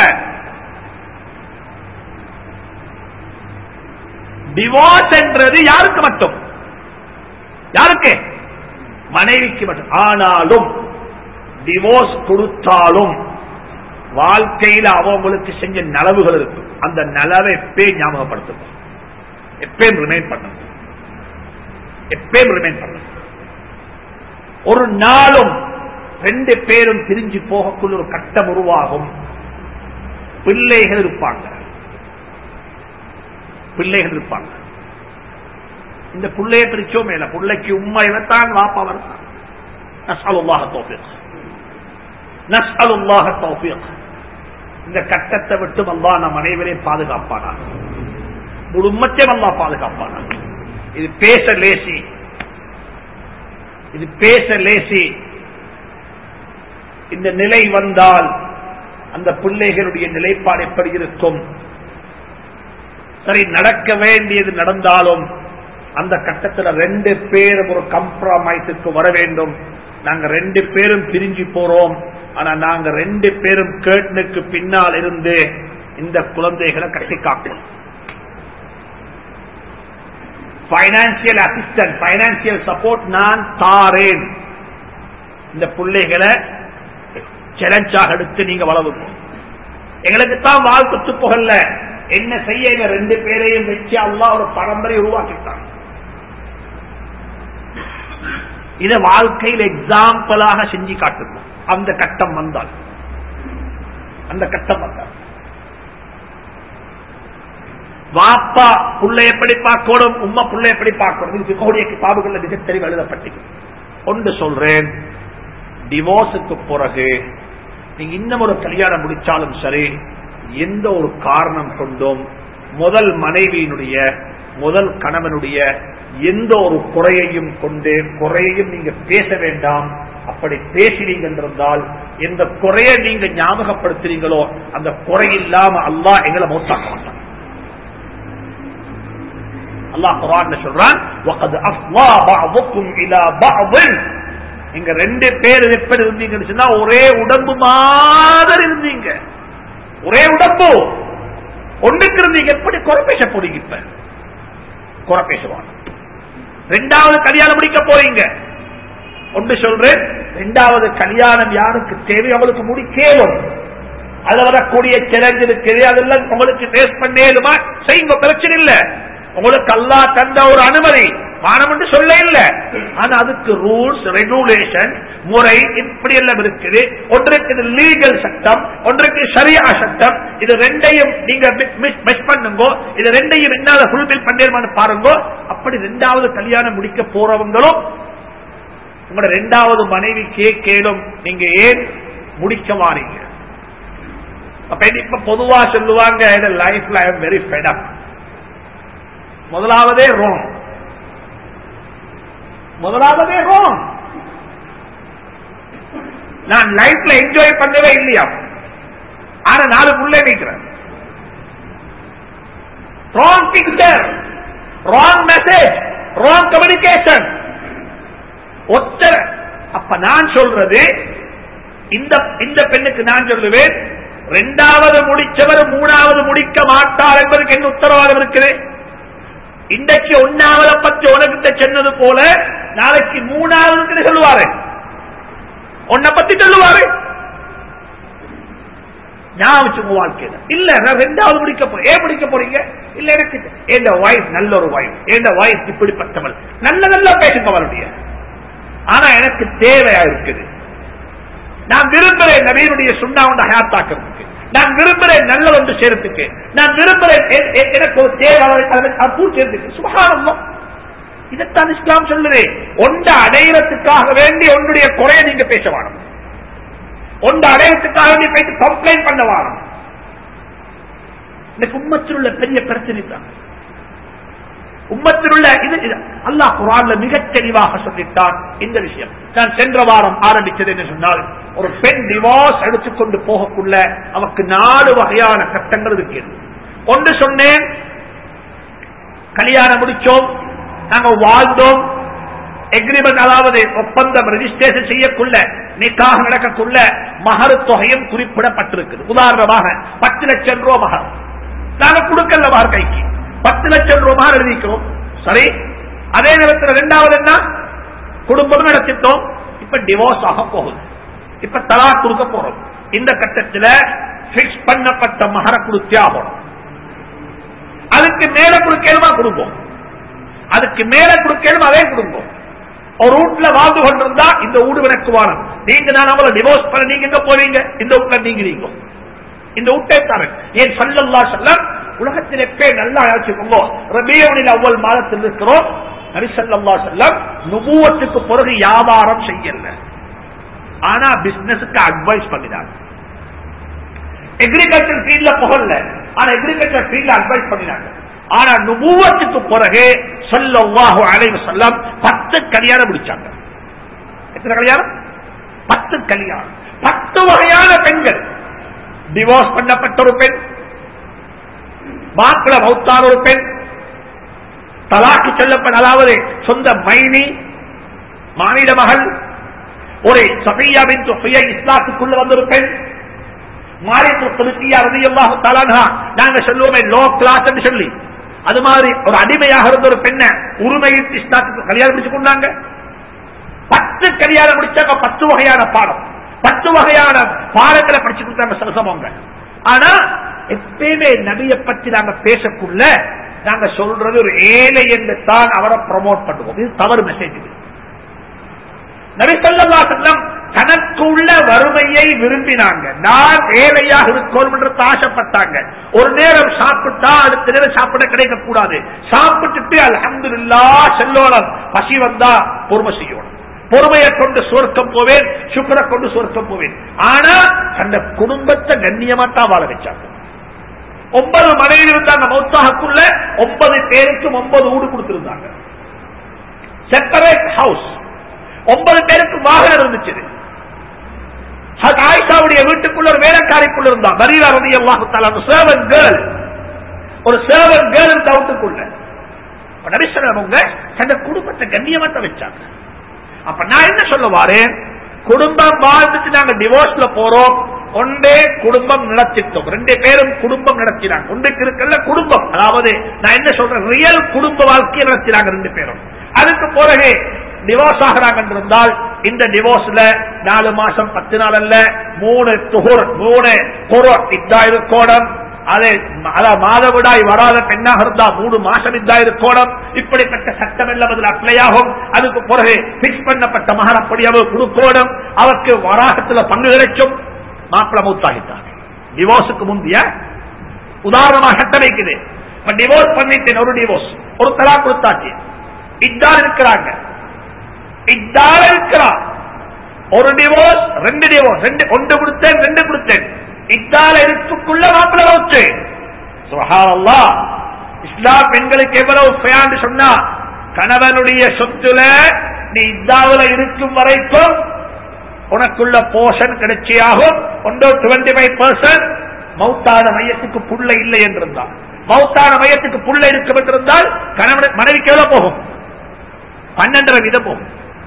டிவோர்ஸ் என்றது யாருக்கு மட்டும் யாருக்கு மனைவிக்கு மட்டும் ஆனாலும் டிவோர்ஸ் கொடுத்தாலும் வாழ்க்கையில அவங்களுக்கு செஞ்ச நலவுகள் இருக்கும் அந்த நலவை எப்பயும் ஞாபகப்படுத்தும் எப்பயும் ரிமைன் பண்ணும் எப்பயும் ரிமைன் பண்ணும் ஒரு நாளும் ரெண்டு பேரும் பிரிஞ்சு போகக்குள்ள ஒரு கட்டம் உருவாகும் பிள்ளைகள் இருப்பாங்க பிள்ளைகள் இருப்பாங்க இந்த பிள்ளைய பிரிச்சோம் மேல பிள்ளைக்கு உண்மை இவத்தான் வாப்பா வரத்தான் நஸ்அலுல்லாஹ தௌஃபீக் நஸ்அலுல்லாஹ தௌஃபீக் இந்த கட்டத்தை விட்டு அல்லாஹ் நம் அனைவரையும் பாதுகாப்பானா குடும்பத்தையும் அல்லாஹ் பாதுகாப்பானா இது பேச லேசி இது பேச லேசி இந்த நிலை வந்தால் அந்த பிள்ளைகளுடைய நிலைப்பாடு எப்படி இருக்கும் சரி நடக்க வேண்டியது நடந்தாலும் அந்த கட்டத்தில் ரெண்டு பேரும் ஒரு கம்ப்ரமைஸுக்கு வர வேண்டும் நாங்க ரெண்டு பேரும் பிரிஞ்சு போறோம் ஆனா நாங்க ரெண்டு பேரும் கேட்டனுக்கு பின்னால் இருந்து இந்த குழந்தைகளை கட்டி காக்கணும் பைனான்சியல் அசிஸ்டன்ட் பைனான்சியல் சப்போர்ட் நான் தாரேன் இந்த பிள்ளைகளை சேலஞ்சாக எடுத்து நீங்க வளவுங்க எங்களுக்கு தான் வாழ்க்கத்து புகழ்ல என்ன செய்ய எங்க ரெண்டு பேரையும் வச்சு அல்லா ஒரு பரம்பரை உருவாக்கிட்டான் இத வாழ்க்கையில் எக்ஸாம்பிளாக செஞ்சு காட்டணும் அந்த கட்டம் வந்தால் அந்த கட்டம் வந்தால் வாப்பா புள்ள எப்படி பார்க்கணும் உம்மா புள்ள எப்படி பார்க்கணும் இது சிக்கோடைய கிதாபுகள்ல மிக தெளிவு எழுதப்பட்டது ஒன்று சொல்றேன் டிவோர்ஸுக்கு பிறகு நீங்க இன்னும் ஒரு கல்யாணம் முடிச்சாலும் சரி எந்த ஒரு காரணம் கொண்டும் முதல் மனைவியினுடைய முதல் கணவனுடைய எந்த ஒரு குறையையும் கொண்டு குறையையும் நீங்க பேச வேண்டாம் அப்படி பேசினீங்க என்றால் எந்த குறையை நீங்க ஞாபகப்படுத்துறீங்களோ அந்த குறை இல்லாம அல்லா எங்களை மௌத்தாக்க மாட்டான் அல்லாஹ் குரான் சொல்றான் وَقَدْ أَفْضَى بَعْضُكُمْ إِلَى بَعْضٍ நீங்க ரெண்டு பேர் எப்படி இருந்தீங்கன்னு சொன்னா ஒரே உடம்பு மாதிரி இருந்தீங்க ஒரே உடம்பு ஒன்றுக்கு இருந்தீங்க எப்படி குறை பேச போறீங்க இப்ப குறை பேசுவாங்க ரெண்டாவது கல்யாணம் முடிக்க போறீங்க ஒன்று சொல்றேன் ரெண்டாவது கல்யாணம் யாருக்கு தேவை அவளுக்கு முடிக்கேவும் அதுல வரக்கூடிய சேலஞ்ச் இருக்குது அதெல்லாம் உங்களுக்கு ஃபேஸ் பண்ணேதுமா செய்யுங்க பிரச்சனை இல்ல உங்களுக்கு அல்லா தந்த ஒரு அனுமதி மானம் என்று சொல்ல இல்ல ஆனா அதுக்கு ரூல்ஸ் ரெகுலேஷன் முறை இப்படி எல்லாம் இருக்குது ஒன்றுக்கு லீகல் சட்டம் ஒன்றுக்கு சரியா சட்டம் இது ரெண்டையும் நீங்க மிஸ் பண்ணுங்க இது ரெண்டையும் என்னால ஃபுல்பில் பண்ணிருமான்னு பாருங்க அப்படி ரெண்டாவது கல்யாணம் முடிக்க போறவங்களும் உங்களோட ரெண்டாவது மனைவி கேட்கலும் நீங்க ஏன் முடிக்க மாறீங்க அப்ப இப்ப பொதுவா சொல்லுவாங்க லைஃப்ல I am very fed up முதலாவதே ரோங் முதலாவதே ரோங் நான் லைஃப்ல என்ஜாய் பண்ணவே இல்லையா ஆனா நாலு புள்ளே வைக்கிறேன் wrong picture wrong message wrong communication ஒத்தர அப்ப நான் சொல்றது இந்த இந்த பெண்ணுக்கு நான் சொல்லுவேன் ரெண்டாவது முடிச்சவர் மூணாவது முடிக்க மாட்டார் என்பதற்கு என்ன உத்தரவாதம் இருக்குது இன்றைக்கு ஒன்னாவத பத்தி உனக்கிட்ட சொன்னது போல நாளைக்கு மூணாவது சொல்லுவாரு உன்னை பத்தி சொல்லுவாரு நான் வச்சுங்க வாழ்க்கையில இல்ல நான் ரெண்டாவது முடிக்க போறேன் ஏன் முடிக்க போறீங்க இல்ல எனக்கு என் வாய்ஸ் நல்ல ஒரு வாய்ஸ் என் வாய்ஸ் இப்படிப்பட்டவள் நல்ல நல்லா பேசுங்க அவருடைய ஆனா எனக்கு தேவையா இருக்குது நான் விரும்புறேன் நவீனுடைய சுண்ணா ஒன்று ஹயாத்தாக்குறதுக்கு நான் விரும்புறேன் நல்ல ஒன்று செய்யறதுக்கு நான் விரும்புறேன் எனக்கு ஒரு தேவை பூர்த்தி சுகாரணம் இதைத்தான் இஸ்லாம் சொல்லுறேன் ஒன்றை அடையிறதுக்காக வேண்டி ஒன்றுடைய குறைய நீங்க பேச வேணும் ஒன்று அடையறதுக்காக வேண்டி போயிட்டு கம்ப்ளைண்ட் பண்ண வேணும் இந்த உம்மத்தில் உள்ள பெரிய பிரச்சனை தான் உம்மத்தில் உள்ள இது அல்லாஹ் குரான்ல மிகத் தெளிவாக சொல்லிட்டான் இந்த விஷயம் நான் சென்ற வாரம் ஆரம்பிச்சது என்று சொன்னால் ஒரு பெண் டிவோர்ஸ் எடுத்துக்கொண்டு போகக்குள்ள அவருக்கு நாலு வகையான கட்டங்கள் இருக்கிறது ஒன்று சொன்னேன் கல்யாணம் முடிச்சோம் நாங்க வாழ்ந்தோம் எக்ரிமெண்ட் அதாவது ஒப்பந்தம் ரெஜிஸ்ட்ரேஷன் செய்யக்குள்ள நிக்காக நடக்கக்குள்ள மகரு தொகையும் குறிப்பிடப்பட்டிருக்குது உதாரணமாக பத்து லட்சம் ரூபாய் மகர் நாங்க கொடுக்கல மகர் கைக்கு பத்து லட்சம் ரூபாய் மகர் எழுதிக்கிறோம் சரி அதே நேரத்தில் இரண்டாவது என்ன குடும்பம் நடத்திட்டோம் இப்ப டிவோர்ஸ் ஆக போகுது இப்ப தலா கொடுக்க போறோம் இந்த கட்டத்தில் பிக்ஸ் பண்ணப்பட்ட மகர கொடுத்தே ஆகணும் அதுக்கு மேல கொடுக்கலுமா கொடுப்போம் அதுக்கு மேல கொடுக்கலும் அதே கொடுப்போம் ஒரு வீட்டுல வாழ்ந்து கொண்டிருந்தா இந்த வீடு எனக்கு வாழும் நீங்க நான் அவளை டிவோர்ஸ் பண்ண நீங்க எங்க போவீங்க இந்த வீட்டுல நீங்க நீங்க இந்த வீட்டை தரேன் ஏன் சல்லல்லா செல்லம் உலகத்திலே பேர் நல்லா யோசிச்சுக்கோங்க ரபியோனில் அவ்வளவு மாதத்தில் இருக்கிறோம் நபி சல்லல்லா செல்லம் நுபுவத்துக்கு பிறகு வியாபாரம் செய்யல ஆனா பிசினஸுக்கு அட்வைஸ் பண்ணினாங்க எக்ரிகல்ச்சர் ஃபீல்ட்ல புகழல ஆனா எக்ரிகல்ச்சர் ஃபீல்ட்ல அட்வைஸ் பண்ணினாங்க ஆனா நுபுவத்துக்கு பிறகு சொல்லவாஹு அலைவு செல்லம் பத்து கல்யாணம் முடிச்சாங்க எத்தனை கல்யாணம் பத்து கல்யாணம் பத்து வகையான பெண்கள் டிவோர்ஸ் பண்ணப்பட்ட ஒரு பெண் மாப்பிள மௌத்தான ஒரு பெண் தலாக்கு சொல்லப்பட்ட அதாவது சொந்த மைனி மாநில மகள் ஒரு சபையா பின் சுஃபியா இஸ்லாத்துக்குள்ள வந்த ஒரு பெண் மாரித்து திருத்தியா ரதியல்லாஹு தஆலா நாங்க சொல்லுவோமே லோ கிளாஸ் என்று சொல்லி அது மாதிரி ஒரு அடிமையாக இருந்த ஒரு பெண்ணை உரிமையில் இஸ்லாத்துக்கு கல்யாணம் முடிச்சு கொண்டாங்க பத்து கல்யாணம் முடிச்சாங்க பத்து வகையான பாடம் பத்து வகையான பாடங்களை படிச்சு கொடுத்தாங்க சரசமங்க ஆனா எப்பயுமே நபியை பற்றி நாங்க பேசக்குள்ள நாங்க சொல்றது ஒரு ஏழை என்று தான் அவரை ப்ரமோட் பண்ணுவோம் இது தவறு மெசேஜ் இது நபி சொல்லா செல்லம் தனக்கு உள்ள வறுமையை விரும்பினாங்க நான் ஏழையாக இருக்கணும் என்று ஆசைப்பட்டாங்க ஒரு நேரம் சாப்பிட்டா அடுத்த நேரம் சாப்பிட கிடைக்க கூடாது சாப்பிட்டுட்டு அல்ஹம்துலில்லா செல்லோனம் பசி வந்தா பொறுமை செய்யணும் பொறுமையை கொண்டு சொர்க்கம் போவேன் சுக்கரை கொண்டு சொர்க்கம் போவேன் ஆனா அந்த குடும்பத்தை கண்ணியமாத்தான் வாழ வச்சாங்க ஒன்பது மனைவி இருந்தாங்க மௌத்தாகக்குள்ள ஒன்பது பேருக்கும் ஒன்பது வீடு கொடுத்திருந்தாங்க செப்பரேட் ஹவுஸ் ஒன்பது பேருக்கு வாகனம் இருந்துச்சு ஆயிஷாவுடைய வீட்டுக்குள்ள ஒரு வேலைக்காரிக்குள்ள இருந்தா மரீரா ரதி அல்லாஹு சேவன் கேர்ள் ஒரு சேவன் கேர்ள் இருந்த வீட்டுக்குள்ள நபிசரவங்க தங்க குடும்பத்தை கண்ணியமாத்த வச்சாங்க அப்ப நான் என்ன சொல்ல வாரேன் குடும்பம் வாழ்ந்துட்டு நாங்க டிவோர்ஸ்ல போறோம் ஒன்றே குடும்பம் நடத்திட்டோம் ரெண்டு பேரும் குடும்பம் நடத்தினாங்க ஒன்றுக்கு இருக்கல குடும்பம் அதாவது நான் என்ன சொல்றேன் ரியல் குடும்ப வாழ்க்கையை நடத்தினாங்க ரெண்டு பேரும் அதுக்கு பிறகு டிவோர்ஸ் ஆகிறாங்க இருந்தால் இந்த டிவோர்ஸ்ல நாலு மாசம் பத்து நாள் அல்ல மூணு துகுர் மூணு குரு இத்தாயிரம் அதே மாதவிடாய் வராத பெண்ணாக இருந்தா மூணு மாசம் இத்தாயிரம் இப்படிப்பட்ட சட்டம் எல்லாம் அதில் அப்ளை ஆகும் அதுக்கு பிறகு பிக்ஸ் பண்ணப்பட்ட மகனப்படி அவர் கொடுக்கோடும் அவருக்கு வராகத்துல பங்கு கிடைக்கும் மாப்பிள மூத்தாகிட்டார் டிவோர்ஸுக்கு முந்தைய உதாரணமாக சட்டம் வைக்குது இப்ப டிவோர்ஸ் பண்ணிட்டேன் ஒரு டிவோர்ஸ் ஒரு தலா கொடுத்தாச்சு இதால் இருக்கிறாங்க இதால இருக்கிறார் ஒரு டிவோர்ஸ் ரெண்டு டிவோர்ஸ் ரெண்டு ஒன்று கொடுத்தேன் ரெண்டு கொடுத்தேன் இதால இருக்குள்ள மாப்பிள்ள வச்சு சுகாரல்லா இஸ்லாம் பெண்களுக்கு எவ்வளவு ஃபேண்டு சொன்னா கணவனுடைய சொத்துல நீ இதாவில் இருக்கும் வரைக்கும் உனக்குள்ள போஷன் கிடைச்சியாகும் ஒன்றோ டுவெண்டி ஃபைவ் பர்சன்ட் மௌத்தான மையத்துக்கு புள்ள இல்லை என்றிருந்தால் மௌத்தான மையத்துக்கு புள்ள இருக்கும் என்றிருந்தால் கணவன் மனைவிக்கு எவ்வளவு போகும் பன்னெண்டரை வீதம் போகும்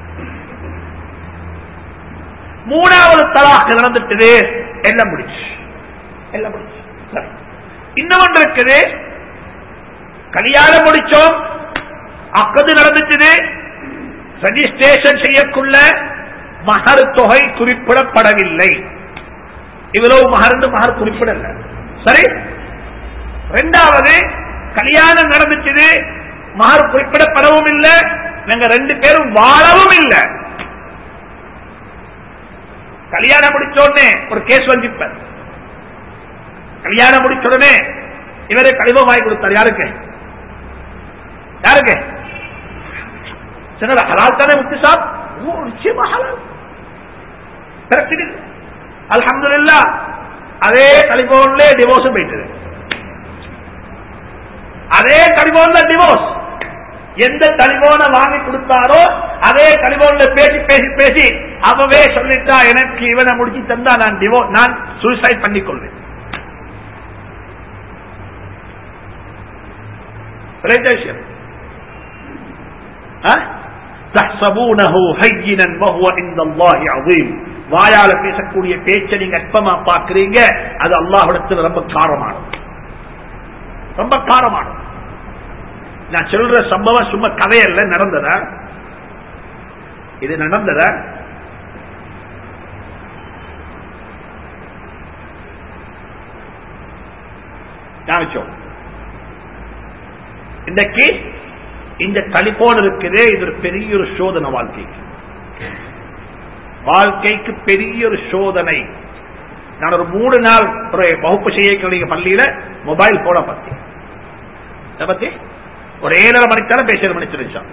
மூணாவது தலாக்கு நடந்துட்டு எல்லாம் முடிச்சு எல்லாம் முடிச்சு சரி இன்னும் ஒன்று இருக்குது கல்யாணம் முடிச்சோம் அக்கது நடந்துச்சு ரெஜிஸ்ட்ரேஷன் செய்யக்குள்ள மகர் தொகை குறிப்பிடப்படவில்லை இவ்வளவு மகர்ந்து மகர் குறிப்பிடல சரி ரெண்டாவது கல்யாணம் நடந்துச்சு மகர் குறிப்பிடப்படவும் இல்லை நாங்க ரெண்டு பேரும் வாழவும் இல்லை கல்யாணம் முடிச்ச உடனே ஒரு கேஸ் வந்திப்ப கல்யாணம் முடிச்ச உடனே இவரே கடிதம் வாங்கி கொடுத்தார் யாருக்கு யாருக்கு சின்ன ஹலால் தானே முத்து சாப் நிச்சயமா ஹலால் பிரச்சனை அல்ஹம்துலில்லா அதே டெலிபோன்ல டிவோர்ஸும் போயிட்டது அதே டெலிபோன்ல டிவோர்ஸ் எந்த டெலிபோனை வாங்கி கொடுத்தாரோ அதே டெலிபோன்ல பேசி பேசி பேசி அவவே சொல்லிட்டா எனக்கு இவனை முடிச்சு தந்தா நான் டிவோ நான் சூசைட் பண்ணிக்கொள்வேன் விஷயம் تحسبونه هينا وهو عند الله عظيم வாயால பேசக்கூடிய பேச்சை நீங்க அற்பமா பாக்குறீங்க அது அல்லாஹிடத்தில் ரொம்ப காரமானது ரொம்ப காரமானது நான் சொல்ற சம்பவம் சும்மா கதையல்ல நடந்ததா இது நடந்ததா ஞாபகம் இன்றைக்கு இந்த டெலிபோன் இருக்குது இது ஒரு பெரிய ஒரு சோதனை வாழ்க்கைக்கு வாழ்க்கைக்கு பெரிய ஒரு சோதனை நான் ஒரு மூணு நாள் ஒரு வகுப்பு செய்யக்கூடிய பள்ளியில மொபைல் போன பத்தி இதை பத்தி ஒரு ஏழரை மணித்தால பேசுற மணி தெரிஞ்சான்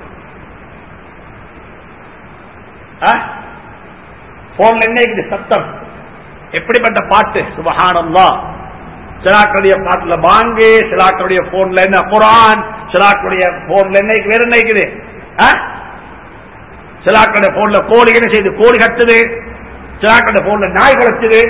போன்ல என்ன இருக்குது சத்தம் எப்படிப்பட்ட பாட்டு சுபஹானல்லா சிலாக்களுடைய பாட்டுல பாங்கு சிலாக்களுடைய போன்ல என்ன குரான் சிலாக்களுடைய போன்ல என்ன வேற என்ன இருக்குது சிலாக்களுடைய போன்ல கோழி என்ன செய்யுது கோழி கத்துது சிலாக்களுடைய போன்ல நாய் கலத்துது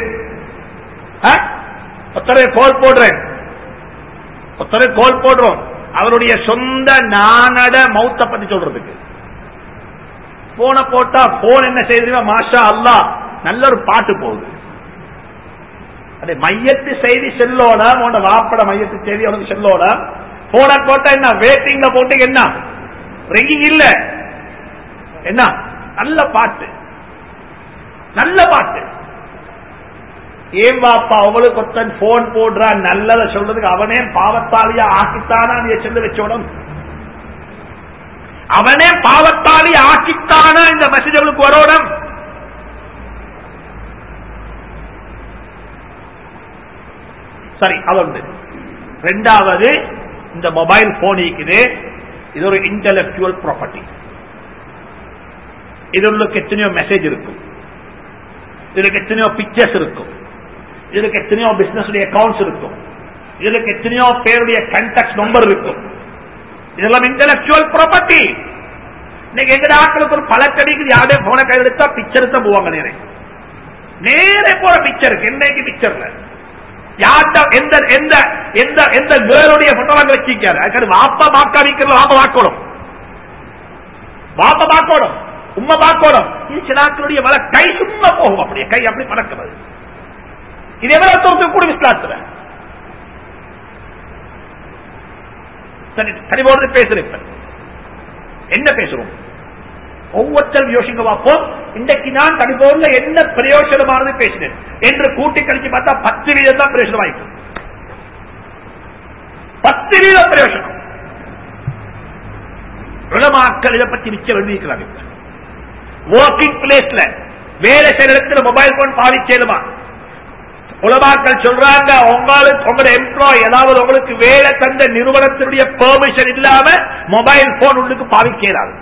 ஒத்தரை கோல் போடுறேன் ஒத்தரை கோல் போடுறோம் அவருடைய சொந்த நானட மௌத்த பத்தி சொல்றதுக்கு போன போட்டா போன் என்ன செய்யுது மாஷா அல்லா நல்ல ஒரு பாட்டு போகுது அது மையத்து செய்தி செல்லோட உன்னோட வாப்பட மையத்து செய்தி உனக்கு செல்லோட போன போட்டா என்ன வேட்டிங்ல போட்டு என்ன ரிங்கிங் இல்ல என்ன நல்ல பாட்டு நல்ல பாட்டு ஏன் பாப்பா அவளுக்கு ஒருத்தன் போன் போடுறான் நல்லதை சொல்றதுக்கு அவனே பாவத்தாலியா ஆக்கித்தானா நீ சொல்லி வச்சோடும் அவனே பாவத்தாலி ஆக்கித்தானா இந்த மெசேஜ் அவளுக்கு வரோடம் சரி அது ரெண்டாவது இந்த மொபைல் போன் இருக்குது இது ஒரு இன்டலெக்சுவல் ப்ராப்பர்ட்டி இதுக்கு எத்தனையோ மெசேஜ் இருக்கும் இதுக்கு எத்தனையோ பிக்சர்ஸ் இருக்கும் இதுக்கு எத்தனையோ பிசினஸ் அக்கௌண்ட்ஸ் இருக்கும் இதுக்கு எத்தனையோ பேருடைய கண்டாக்ட் நம்பர் இருக்கும் இதெல்லாம் இன்டலெக்சுவல் ப்ராப்பர்ட்டி இன்னைக்கு எங்க ஆட்களுக்கு ஒரு பழக்கடிக்கு யாரே போன கையில் எடுத்தா பிக்சர் தான் போவாங்க நேரே நேரே போற பிக்சருக்கு என்னைக்கு பிக்சர்ல யார்கிட்ட எந்த எந்த எந்த எந்த கேருடைய போட்டோவாங்க வச்சிருக்காரு அதுக்கு வாப்பா மாக்கா நிக்கிறது வாப்ப வாக்கணும் வாப்ப வாக்கணும் உண்மை பார்க்கணும் இது சிலாக்களுடைய வள கை சும்மா போகும் அப்படியே கை அப்படி பறக்கிறது இது எவ்வளவு தோற்று கூட விஸ்லாத்துல சரி கனிவோடு பேசுறேன் என்ன பேசுறோம் ஒவ்வொருத்தரும் யோசிக்க பார்ப்போம் இன்றைக்கு நான் கனிபோர்ல என்ன பிரயோஜனமானது பேசினேன் என்று கூட்டி கழிச்சு பார்த்தா பத்து வீதம் தான் பிரயோஜனம் ஆயிட்டு பத்து வீதம் பிரயோஜனம் உலமாக்கள் இதை பத்தி மிச்சம் எழுதிக்கிறாங்க ஒர்க்கிங் பிளேஸ்ல வேலை செய்யற இடத்துல மொபைல் போன் பாவிச்சேலுமா உலமாக்கள் சொல்றாங்க உங்களுக்கு உங்களோட எம்ப்ளாய் ஏதாவது உங்களுக்கு வேலை தந்த நிறுவனத்தினுடைய பெர்மிஷன் இல்லாம மொபைல் போன் உங்களுக்கு பாவிக்கிறாரு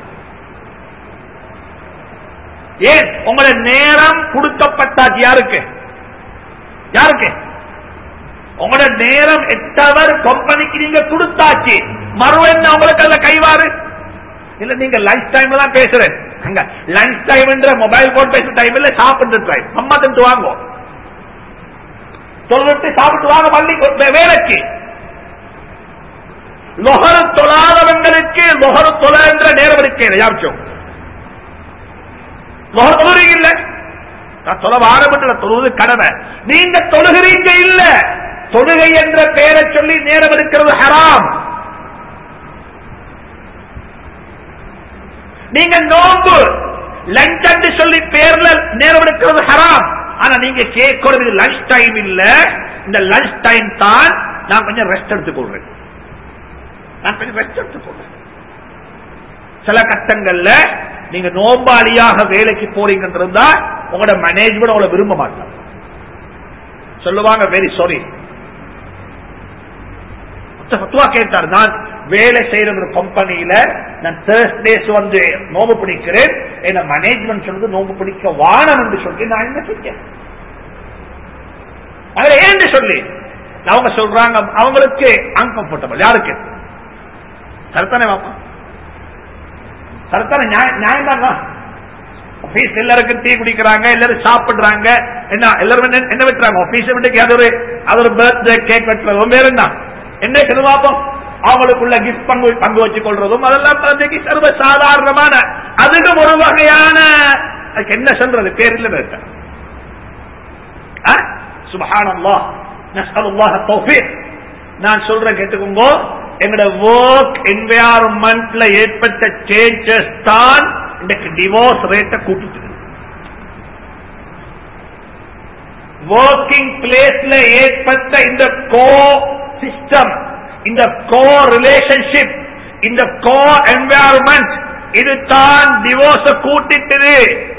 ஏன் உங்களோட நேரம் கொடுக்கப்பட்டாச்சு யாருக்கு யாருக்கு உங்களோட நேரம் எட்டவர் கம்பெனிக்கு நீங்க கொடுத்தாச்சு மறு என்ன உங்களுக்கு அதுல கைவாறு இல்ல நீங்க லஞ்ச் டைம்ல தான் பேசுறேன் அங்க லஞ்ச் டைம் மொபைல் போன் பேசுற டைம் இல்ல சாப்பிட்டு டைம் அம்மா தந்து வாங்க சொல்லிட்டு சாப்பிட்டு வாங்க பள்ளி வேலைக்கு லொஹரு தொழாதவங்களுக்கு லொஹரு தொழ என்ற நேரம் இருக்கேன் யாச்சும் லொஹர் தொழுறீங்க இல்ல நான் தொலை ஆரம்பத்தில் தொழுவது கடமை நீங்க தொழுகிறீங்க இல்ல தொழுகை என்ற பெயரை சொல்லி நேரம் இருக்கிறது ஹராம் நீங்க நோம்பு லஞ்ச் என்று சொல்லி பேர்ல நேரம் எடுக்கிறது ஹராம் ஆனா நீங்க கேட்கறது லஞ்ச் டைம் இல்ல இந்த லஞ்ச் டைம் தான் நான் கொஞ்சம் ரெஸ்ட் எடுத்துக்கொள்றேன் நான் கொஞ்சம் ரெஸ்ட் எடுத்துக்கொள்றேன் சில கட்டங்கள்ல நீங்க நோம்பாளியாக வேலைக்கு போறீங்கன்றதா உங்களோட மேனேஜ்மெண்ட் உங்களை விரும்ப மாட்டாங்க சொல்லுவாங்க வெரி சாரி கேட்டார் நான் வேலை செய்யற ஒரு கம்பெனியில நான் தேர்ஸ்டேஸ் வந்து நோம்பு பிடிக்கிறேன் என்ன மேனேஜ்மெண்ட் சொல்லுது நோம்பு பிடிக்க வானம் என்று சொல்லி நான் என்ன செஞ்சேன் அதுல ஏன்னு சொல்லி அவங்க சொல்றாங்க அவங்களுக்கு அன்கம்ஃபர்டபுள் யாருக்கு கருத்தானே வாப்பா கருத்தானே நியாயம் தானா ஆபீஸ் எல்லாருக்கும் டீ குடிக்கிறாங்க எல்லாரும் சாப்பிடுறாங்க என்ன எல்லாரும் என்ன வைக்கிறாங்க ஆபீஸ் விட்டு அது ஒரு அது ஒரு பர்த்டே கேக் வெட்டுறதும் வேற என்ன என்ன செலவாப்போம் அவங்களுக்குள்ள கிஃப்ட் பங்கு பங்கு வச்சுக் கொள்றதும் அதெல்லாம் தந்தைக்கு சர்வ சாதாரணமான அதுக்கு ஒரு வகையான அதுக்கு என்ன சொல்றது பேர் இல்ல சுபஹானல்லாஹ் நஸ்அலுல்லாஹ் தௌஃபீக் நான் சொல்றேன் கேட்டுக்கோங்க எங்களோட ஒர்க் என்வாயரன்மெண்ட்ல ஏற்பட்ட சேஞ்சஸ் தான் இன்றைக்கு டிவோர்ஸ் ரேட்டை கூட்டிட்டு ஒர்க்கிங் பிளேஸ்ல ஏற்பட்ட இந்த கோ சிஸ்டம் இந்த கோ ரிலேஷன்ஷிப் இந்த கோ என்வாயரன்மெண்ட் இதுதான் டிவோர்ஸ கூட்டிட்டது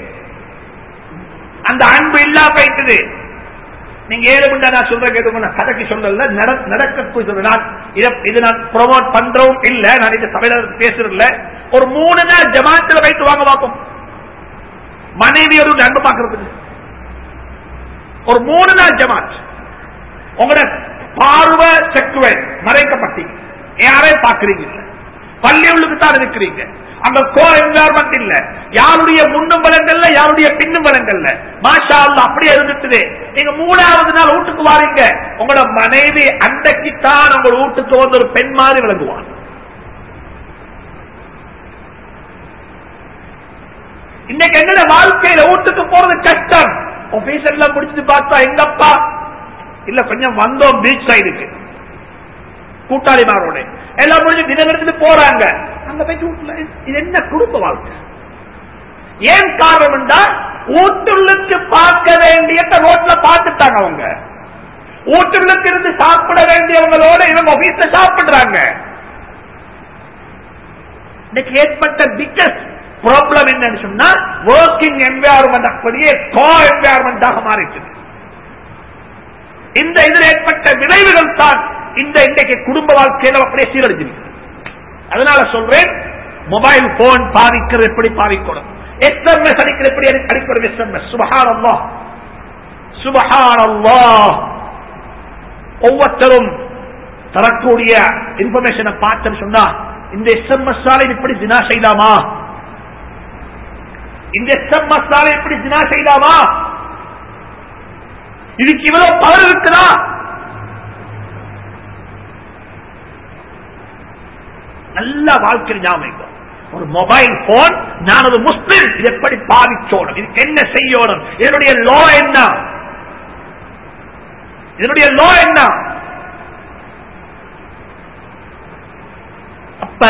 அந்த அன்பு இல்லா போயிட்டது நீங்க ஏழு மணி நான் சொல்றேன் கேட்டு நான் கதைக்கு சொல்லல நட- நடக்க சொல்றேன் நான் இத- இது நான் ப்ரொமோட் பண்றவும் இல்ல நான் இந்த சபையில பேசுறதில்ல ஒரு மூணு நாள் ஜமாத்துல வைத்து வாங்க பார்ப்போம் மனைவியோடு அன்பு பார்க்கறதுக்கு ஒரு மூணு நாள் ஜமாத் உங்களோட பார்வை செக்குவேன் மறைக்கப்பட்டி யாரையும் பாக்குறீங்க இல்ல பள்ளி உள்ளுக்கு தான் இருக்கிறீங்க அங்க கோ என்வாரன்மெண்ட் இல்ல யாருடைய முன்னும் பலங்கள்ல யாருடைய பின்னும் பலங்கள்ல மாஷா அல்லாஹ் அப்படியே இருந்துட்டு நீங்க மூணாவது நாள் வீட்டுக்கு வாரீங்க உங்களோட மனைவி அன்றைக்கு தான் உங்க வீட்டுக்கு வந்து ஒரு பெண் மாதிரி விளங்குவான் இன்னைக்கு என்னோட வாழ்க்கையில வீட்டுக்கு போறது கஷ்டம் ஆபீஸ் எல்லாம் முடிச்சுட்டு பார்த்தா எங்கப்பா இல்ல கொஞ்சம் வந்தோம் பீச் சைடுக்கு கூட்டாளிமாரோட எல்லாம் முடிஞ்சு தினம் எடுத்துட்டு போறாங்க அங்க போய் வீட்டுல இது என்ன குடும்ப வாழ்க்கை ஏன் காரணம் என்றா ஊட்டுள்ளுக்கு பார்க்க வேண்டியத ரோட்ல பார்த்துட்டாங்க அவங்க ஊட்டுள்ளுக்கு இருந்து சாப்பிட வேண்டியவங்களோட இவங்க ஆபீஸ்ல சாப்பிடுறாங்க இன்னைக்கு ஏற்பட்ட பிக்கஸ்ட் ப்ராப்ளம் என்னன்னு சொன்னா ஒர்க்கிங் என்வாயர்மெண்ட் அப்படியே கோ என்வாயர்மெண்டாக மாறிட்டு இந்த இதில் ஏற்பட்ட விளைவுகள் தான் இந்த இன்றைக்கு குடும்ப வாழ்க்கையில அப்படியே சீரழிஞ்சிருக்கு அதனால சொல்றேன் மொபைல் போன் பாவிக்கிறது எப்படி பாவிக்கணும் எஸ்எம்எஸ் அடிக்கிறது எப்படி அடிக்கணும் எஸ்எம்எஸ் சுபஹானல்லா சுபஹானல்லா ஒவ்வொருத்தரும் தரக்கூடிய இன்ஃபர்மேஷனை பார்த்தேன்னு சொன்னா இந்த எஸ்எம்எஸ் இப்படி தினா செய்யலாமா இந்த எஸ்எம்எஸ் இப்படி தினா செய்யலாமா இதுக்கு இவ்வளவு பவர் இருக்குதா நல்ல வாழ்க்கையில் ஞாபகம் ஒரு மொபைல் போன் நான் ஒரு முஸ்லிம் இது எப்படி பாவிச்சோடும் இதுக்கு என்ன செய்யணும் இதனுடைய லோ என்ன இதனுடைய லோ என்ன அப்ப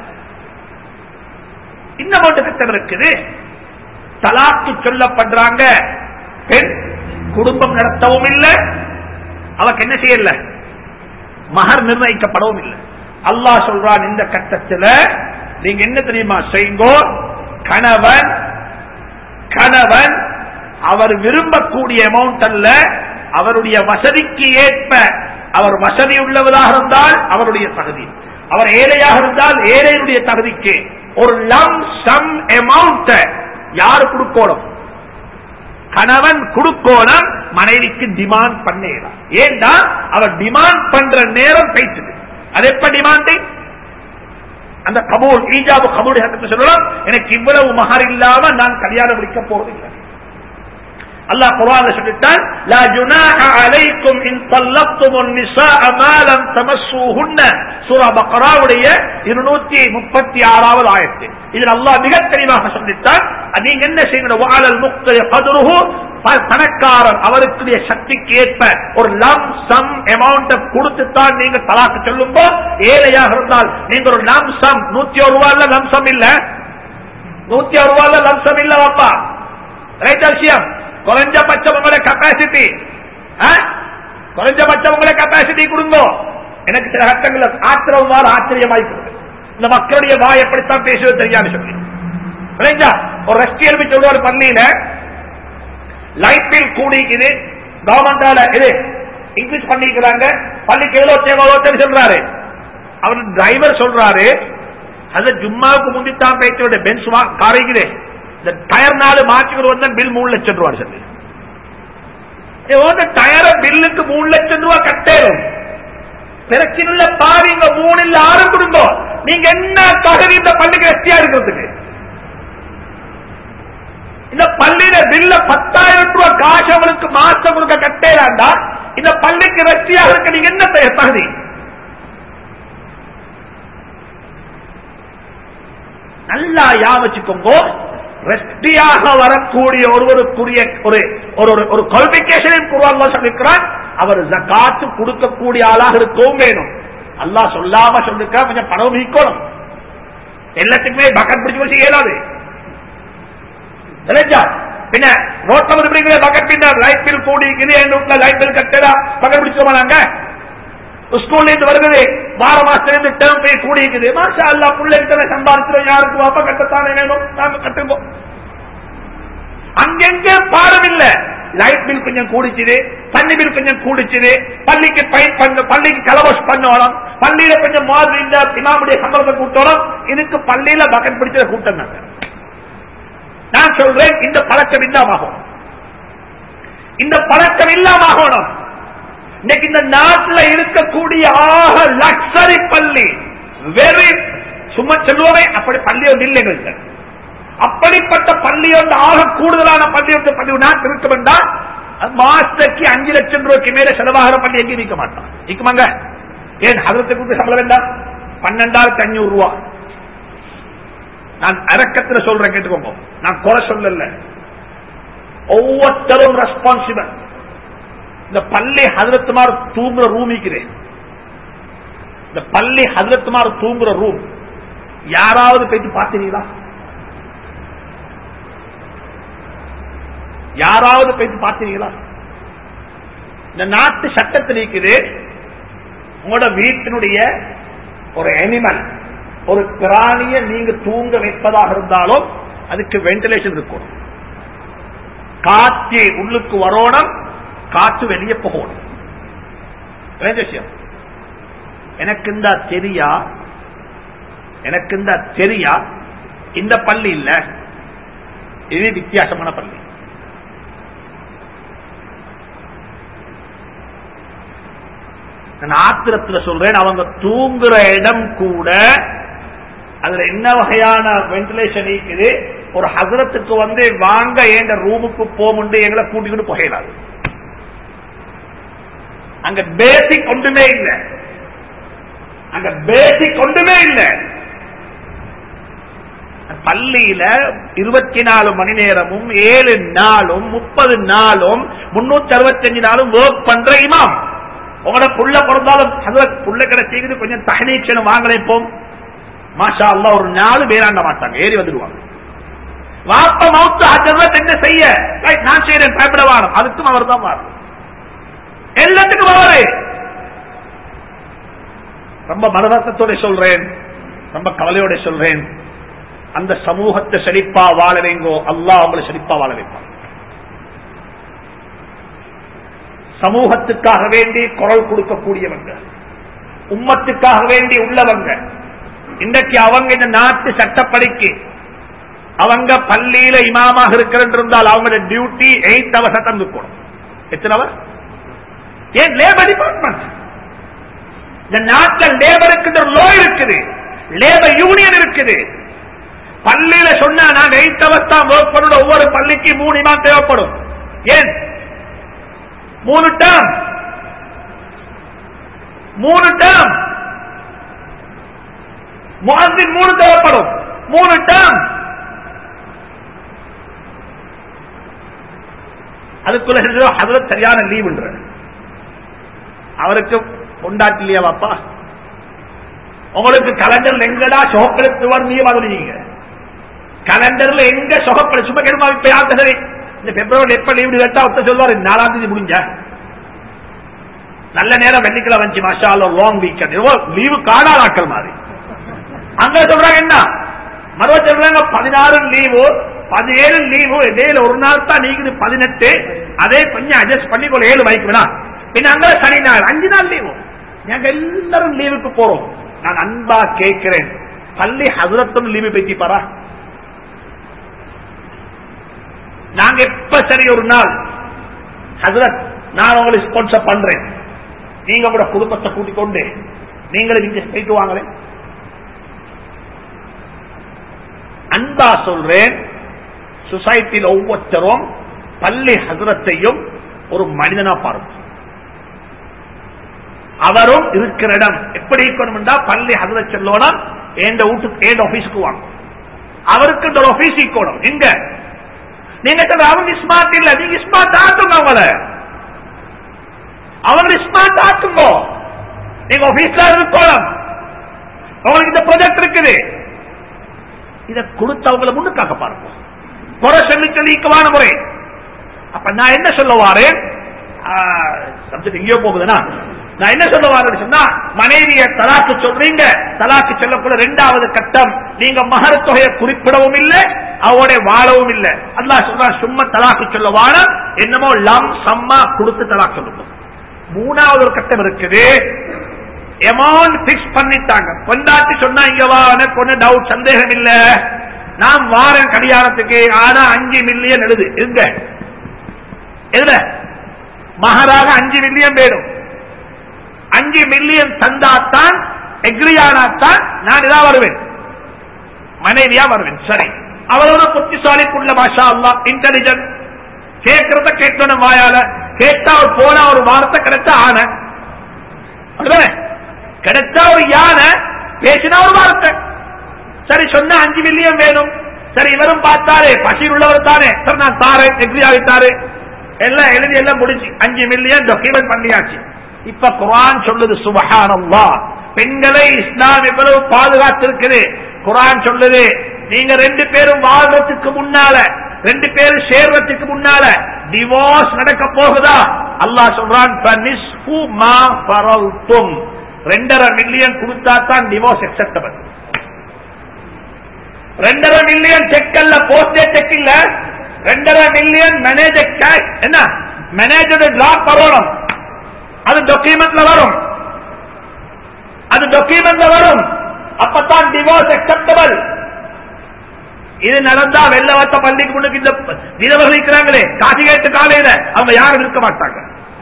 இன்னும் ஒன்று திட்டம் இருக்குது தலாக்கு சொல்லப்படுறாங்க பெண் குடும்பம் நடத்தவும் இல்லை அவக்கு என்ன செய்யல மகர் நிர்ணயிக்கப்படவும் இல்லை அல்லாஹ் சொல்றான் இந்த கட்டத்தில் நீங்க என்ன தெரியுமா செய்யுங்கோ கணவன் கணவன் அவர் விரும்பக்கூடிய அமௌண்ட் அல்ல அவருடைய வசதிக்கு ஏற்ப அவர் வசதி உள்ளவராக இருந்தால் அவருடைய தகுதி அவர் ஏழையாக இருந்தால் ஏழையுடைய தகுதிக்கு ஒரு லம் சம் அமௌண்ட் யாரு கொடுக்கணும் கணவன் கொடுக்கோணும் மனைவிக்கு டிமாண்ட் பண்ணலாம் ஏண்டா அவர் டிமாண்ட் பண்ற நேரம் பேசுது அது எப்ப டிமாண்டிங் அந்த கபூல் ஈஜாபு கபூல் சொல்லலாம் எனக்கு இவ்வளவு மகர் இல்லாம நான் கல்யாணம் முடிக்க போவதில்லை அல்லாஹ் குர்ஆன்ல சொல்லிட்டான் லா ஜுனாஹ அலைக்கும் இன் தல்லக்தும் النساء ما لم تمسوهن சூரா பக்ராவுடைய 236வது ஆயத்து இதில் அல்லாஹ் மிக தெளிவாக சொல்லிட்டான் நீங்க என்ன செய்யணும் வாழல் முக்தய கதுருஹு பணக்காரர் அவருக்குரிய சக்திக்கு ஏற்ப ஒரு லம் சம் அமௌண்ட் கொடுத்துத்தான் நீங்க தலாக்கு சொல்லும்போ ஏழையாக இருந்தால் நீங்க ஒரு லம் சம் நூத்தி ஒரு ரூபாய்ல லம்சம் இல்ல நூத்தி ஒரு ரூபாய்ல லம்சம் இல்ல வாப்பா ரைட் விஷயம் குறைஞ்சபட்சம் உங்களோட கெப்பாசிட்டி குறைஞ்சபட்சம் உங்களோட கெப்பாசிட்டி கொடுங்க எனக்கு சில கட்டங்கள் ஆத்திரம் மாறு ஆச்சரியமாய்க்கிறது இந்த மக்களுடைய வாய் எப்படித்தான் பேசுவது தெரியாது சொல்லி விளைஞ்சா ஒரு ரெஸ்டியல் வச்சு ஒரு பள்ளியில லைட் பில் கூடிக்குது கவர்மெண்டால இது இன்க்ரீஸ் பண்ணிக்கிறாங்க பள்ளிக்கு எவ்வளவு தேவை எவ்வளவு சொல்றாரு அவர் டிரைவர் சொல்றாரு அது ஜும்மாவுக்கு முந்தித்தான் பேச்சு பென்ஸ் காரைக்குது இந்த டயர் நாலு மாற்றிக்கிட்டு வந்தா பில் மூணு லட்சம் ரூபாய் சொல்லி டயர பில்லுக்கு மூணு லட்சம் ரூபாய் கட்டேரும் பிரச்சனை பாருங்க மூணு இல்ல ஆறு கொடுங்க நீங்க என்ன தகுதி இந்த பள்ளிக்கு வெற்றியா இருக்கிறதுக்கு இந்த பள்ளியில பில்ல பத்தாயிரம் ரூபாய் காசு அவங்களுக்கு மாசம் கொடுக்க கட்டேலாண்டா இந்த பள்ளிக்கு வெற்றியா இருக்க நீங்க என்ன தகுதி நல்லா யாவச்சுக்கோங்க ரெஸ்டியாக வரக்கூடிய ஒருவருக்குரிய ஒரு ஒரு ஒரு- ஒரு குவாலிபிகேஷனையும் குருவான் சொல்லிருக்கிறான் அவர் ஜக்காத்து கொடுக்கக்கூடிய ஆளாக இருக்கவும் வேணும் அல்லாஹ் சொல்லாம சொல்லிருக்கா கொஞ்சம் பணம் மீக்கணும் எல்லாத்துக்குமே பக்கெட் பிடிச்சு வச்சு இயலாது தெரிஞ்சா பின்ன ரோட்ல வந்து பிடிக்கிற பக்கெட் பின்ன லைட் பில் கூடிக்குது என் வீட்டுல லைட் பில் கட்டடா பக்கெட் பிடிச்சோமா நாங்க ஸ்கூல்ல இருந்து வருகிறது வார மாசத்துல இருந்து டேர்ம் போய் கூடிக்குது மாஷா அல்லா பிள்ளைகிட்ட சம்பாதிக்கிறோம் யாருக்கு வாப்பா கட்டத்தானே வேணும் நாங்க கட்டுவோம் அங்கெங்க பாடம் இல்ல லைட் பில் கொஞ்சம் கூடிச்சுது தண்ணி பில் கொஞ்சம் கூடிச்சுது பள்ளிக்கு பயிர் பண்ண பள்ளிக்கு கலவாஷ் பண்ணணும் பள்ளியில கொஞ்சம் மாதிரி இந்த இமாமுடைய சம்பளத்தை கூட்டணும் இதுக்கு பள்ளியில பக்கெட் பிடிச்சத கூட்டம் நாங்க நான் சொல்றேன் இந்த பழக்கம் இல்லாம இந்த பழக்கம் இல்லாம ஆகணும் இன்னைக்கு இந்த நாட்டில் இருக்கக்கூடிய ஆக லக்ஸரி பள்ளி வெரி சும்மா சொல்லுவோமே அப்படி பள்ளி ஒன்று இல்லை எங்களுக்கு அப்படிப்பட்ட பள்ளி ஒன்று ஆக கூடுதலான பள்ளி ஒன்று பள்ளி நாட்டு இருக்க வேண்டாம் மாஸ்டருக்கு அஞ்சு லட்சம் ரூபாய்க்கு மேல செலவாகிற பள்ளி எங்கேயும் நிற்க மாட்டான் நிற்குமாங்க ஏன் அதற்கு கொடுத்து சம்பளம் வேண்டாம் பன்னெண்டாயிரத்தி அஞ்சூறு ரூபா நான் அரக்கத்துல சொல்றேன் கேட்டுக்கோங்க நான் குறை சொல்லல ஒவ்வொருத்தரும் ரெஸ்பான்சிபிள் இந்த பள்ளி ஹதரத்துமார் தூங்குற ரூம் இருக்கிறேன் இந்த பள்ளி ஹதரத்துமார் தூங்குற ரூம் யாராவது போயிட்டு பார்த்தீங்களா யாராவது போயிட்டு பார்த்தீங்களா இந்த நாட்டு சட்டத்தில் இருக்குது உங்களோட வீட்டினுடைய ஒரு அனிமல் ஒரு பிராணிய நீங்க தூங்க வைப்பதாக இருந்தாலும் அதுக்கு வென்டிலேஷன் இருக்கணும் காற்று உள்ளுக்கு வரணும் காற்று வெளியே போகணும் வேற விஷயம் எனக்கு இந்த தெரியா எனக்கு இந்த தெரியா இந்த பள்ளி இல்ல இது வித்தியாசமான பள்ளி நான் ஆத்திரத்துல சொல்றேன் அவங்க தூங்குற இடம் கூட அதுல என்ன வகையான வென்டிலேஷன் இருக்குது ஒரு ஹசரத்துக்கு வந்து வாங்க ஏண்ட ரூமுக்கு போமுண்டு எங்களை கூட்டிக்கிட்டு போகலாது அங்க பேசிக் ஒன்றுமே இல்லை அங்க பேசிக் ஒன்றுமே இல்லை பள்ளியில இருபத்தி நாலு மணி நேரமும் ஏழு நாளும் முப்பது நாளும் முன்னூத்தி அறுபத்தஞ்சு நாளும் ஒர்க் பண்ற இமாம் உங்களோட புள்ள பிறந்தாலும் ஹசரத் புள்ள கிடைச்சிக்குது கொஞ்சம் தகனீச்சனும் வாங்கலைப்போம் மாஷா அல்லா ஒரு நாலு பேராண்ட மாட்டாங்க ஏறி வந்துடுவாங்க வாப்ப மவுத்து ஹஜரத் என்ன செய்ய Right, நான் செய்யறேன் பயப்பட வாரம் அதுக்கும் அவர் தான் வாரம் எல்லாத்துக்கும் அவரே ரொம்ப மனதாசத்தோட சொல்றேன் ரொம்ப கவலையோட சொல்றேன் அந்த சமூகத்தை செழிப்பா வாழ வைங்கோ அல்லாஹ் அவங்களை செழிப்பா வாழ வைப்பான் சமூகத்துக்காக வேண்டி குரல் கொடுக்கக்கூடியவங்க உம்மத்துக்காக வேண்டி உள்ளவங்க இன்றைக்கு அவங்க இந்த நாட்டு சட்டப்படிக்கு அவங்க பள்ளியில இமாமாக இருக்கிறது இருந்தால் அவங்களோட டியூட்டி எயிட் அவர் சட்டம் இருக்கணும் எத்தனை அவர் ஏன் லேபர் டிபார்ட்மெண்ட் இந்த நாட்டில் லேபருக்கு லோ இருக்குது லேபர் யூனியன் இருக்குது பள்ளியில சொன்னா நாங்க எயிட் ஹவர்ஸ் தான் ஒர்க் பண்ண ஒவ்வொரு பள்ளிக்கு மூணு இமாம் தேவைப்படும் ஏன் மூணு டேர்ம் மூணு டேர்ம் முஹத்தின் மூணு தேவைப்படும் மூணு டேர்ம் அதுக்குள்ள செஞ்சோ அதுல சரியான லீவ் அவருக்கு கொண்டாட்டி இல்லையா பாப்பா உங்களுக்கு கலண்டர்ல எங்கடா சோக்கெழுத்து நீங்க வருவீங்க கலண்டர்ல எங்க சொகப்பட சும்மா கெடுமா இப்ப யாருக்கு சரி இந்த பிப்ரவரி எப்ப லீவு கேட்டா ஒருத்த சொல்லுவாரு நாலாம் தேதி முடிஞ்ச நல்ல நேரம் வெள்ளிக்கிழமை வந்துச்சு மாஷா லாங் வீக்கெண்ட் லீவு காணாதாக்கள் மாதிரி அங்க சொல்றாங்க என்ன மறுவ சொல்றாங்க பதினாறு லீவு பதினேழு லீவு இடையில ஒரு நாள் தான் நீக்குது பதினெட்டு அதே கொஞ்சம் அட்ஜஸ்ட் பண்ணி ஒரு ஏழு வைக்கு வேணா பின்ன அங்க சனி நாள் அஞ்சு நாள் லீவு நாங்க எல்லாரும் லீவுக்கு போறோம் நான் அன்பா கேட்கிறேன் பள்ளி ஹசரத்தும் லீவு பத்தி பாரா நாங்க எப்ப சரி ஒரு நாள் ஹசரத் நான் உங்களை ஸ்பான்சர் பண்றேன் நீங்க கூட குடும்பத்தை கூட்டிக் கொண்டு நீங்களும் இங்க போயிட்டு வாங்களேன் அன்பா சொல்றேன் சொசைட்டியில் ஒவ்வொருத்தரும் பள்ளி ஹசரத்தையும் ஒரு மனிதனா பாருங்க அவரும் இருக்கிற இடம் எப்படி இருக்கணும் பள்ளி ஹசரத் செல்லோனா எந்த வீட்டுக்கு எந்த ஆபீஸுக்கு வாங்க அவருக்கு இந்த ஒரு ஆபீஸ் இருக்கணும் எங்க நீங்க சொல்ற அவங்க ஸ்மார்ட் இல்ல நீங்க ஸ்மார்ட் ஆக்குங்க அவங்கள அவங்க ஸ்மார்ட் ஆக்குங்க நீங்க ஆபீஸ்ல இருக்கணும் உங்களுக்கு இந்த ப்ராஜெக்ட் இருக்குது இதை கொடுத்து அவங்கள முன்னுக்காக பாருங்க குறை சொல்லி சொல்லிக்கவான முறை அப்ப நான் என்ன சொல்ல வாரேன் சப்ஜெக்ட் எங்கேயோ போகுதுன்னா நான் என்ன சொல்ல வாரேன்னு சொன்னா மனைவிய தலாக்கு சொல்றீங்க தலாக்கு சொல்லக்கூட ரெண்டாவது கட்டம் நீங்க மகர தொகையை குறிப்பிடவும் இல்லை அவனோட வாழவும் இல்லை அல்லாஹ் சொல்றா சும்மா தலாக்கு சொல்ல வாழ என்னமோ லம் சம்மா கொடுத்து தலாக் சொல்லணும் மூணாவது ஒரு கட்டம் இருக்குது அமௌண்ட் பிக்ஸ் பண்ணிட்டாங்க கொண்டாட்டி சொன்னா இங்க வா எனக்கு ஒண்ணு டவுட் சந்தேகம் இல்ல நான் வாரேன் கல்யாணத்துக்கு ஆனா அஞ்சு மில்லியன் எழுது எங்க எதுல மகராக அஞ்சு மில்லியன் வேணும் அஞ்சு மில்லியன் தந்தாத்தான் எக்ரி ஆனாத்தான் நான் இதா வருவேன் மனைவியா வருவேன் சரி அவரோட புத்திசாலிக்குள்ள மாஷா அல்லா இன்டெலிஜென்ட் கேட்கறத கேட்கணும் வாயால கேட்டா ஒரு போன ஒரு வார்த்தை கிடைச்சா ஆன அப்படிதானே கிடைச்சா ஒரு யானை பேசினா ஒரு வார்த்தை சரி சொன்ன அஞ்சு மில்லியன் வேணும் சரி இவரும் பார்த்தாரு பசியில் உள்ளவர் தானே சரி நான் தாரேன் எக்ரி ஆகித்தாரு எல்லாம் எழுதி எல்லாம் முடிஞ்சு அஞ்சு மில்லியன் டாக்குமெண்ட் பண்ணியாச்சு இப்ப குரான் சொல்லுது சுபஹானல்லா பெண்களை இஸ்லாம் எவ்வளவு பாதுகாத்திருக்குது குரான் சொல்லுது நீங்க ரெண்டு பேரும் வாழ்றதுக்கு முன்னால ரெண்டு பேரும் சேர்றதுக்கு முன்னால டிவோர்ஸ் நடக்க போகுதா அல்லாஹ் சொல்றான் فَنِصْفُ مَا فَرَضْتُمْ. ரெண்டரை மில்லியன் கொடுத்தா தான் டிவோர்ஸ் அக்செப்டபிள் ரெண்டரை மில்லியன் செக் அல்ல போஸ்டே செக் இல்ல ரெண்டரை மில்லியன் மேனேஜர் கேஷ் என்ன மேனேஜர் டிராப் வரணும் அது டாக்குமெண்ட்ல வரும் அது டாக்குமெண்ட்ல வரும் அப்பதான் டிவோர்ஸ் அக்செப்டபிள் இது நடந்தா வெள்ளவத்த பள்ளிக்கு முன்னுக்கு இந்த விதவர்கள் இருக்கிறாங்களே காசி கேட்டு காலையில அவங்க யாரும் இருக்க மாட்டாங்க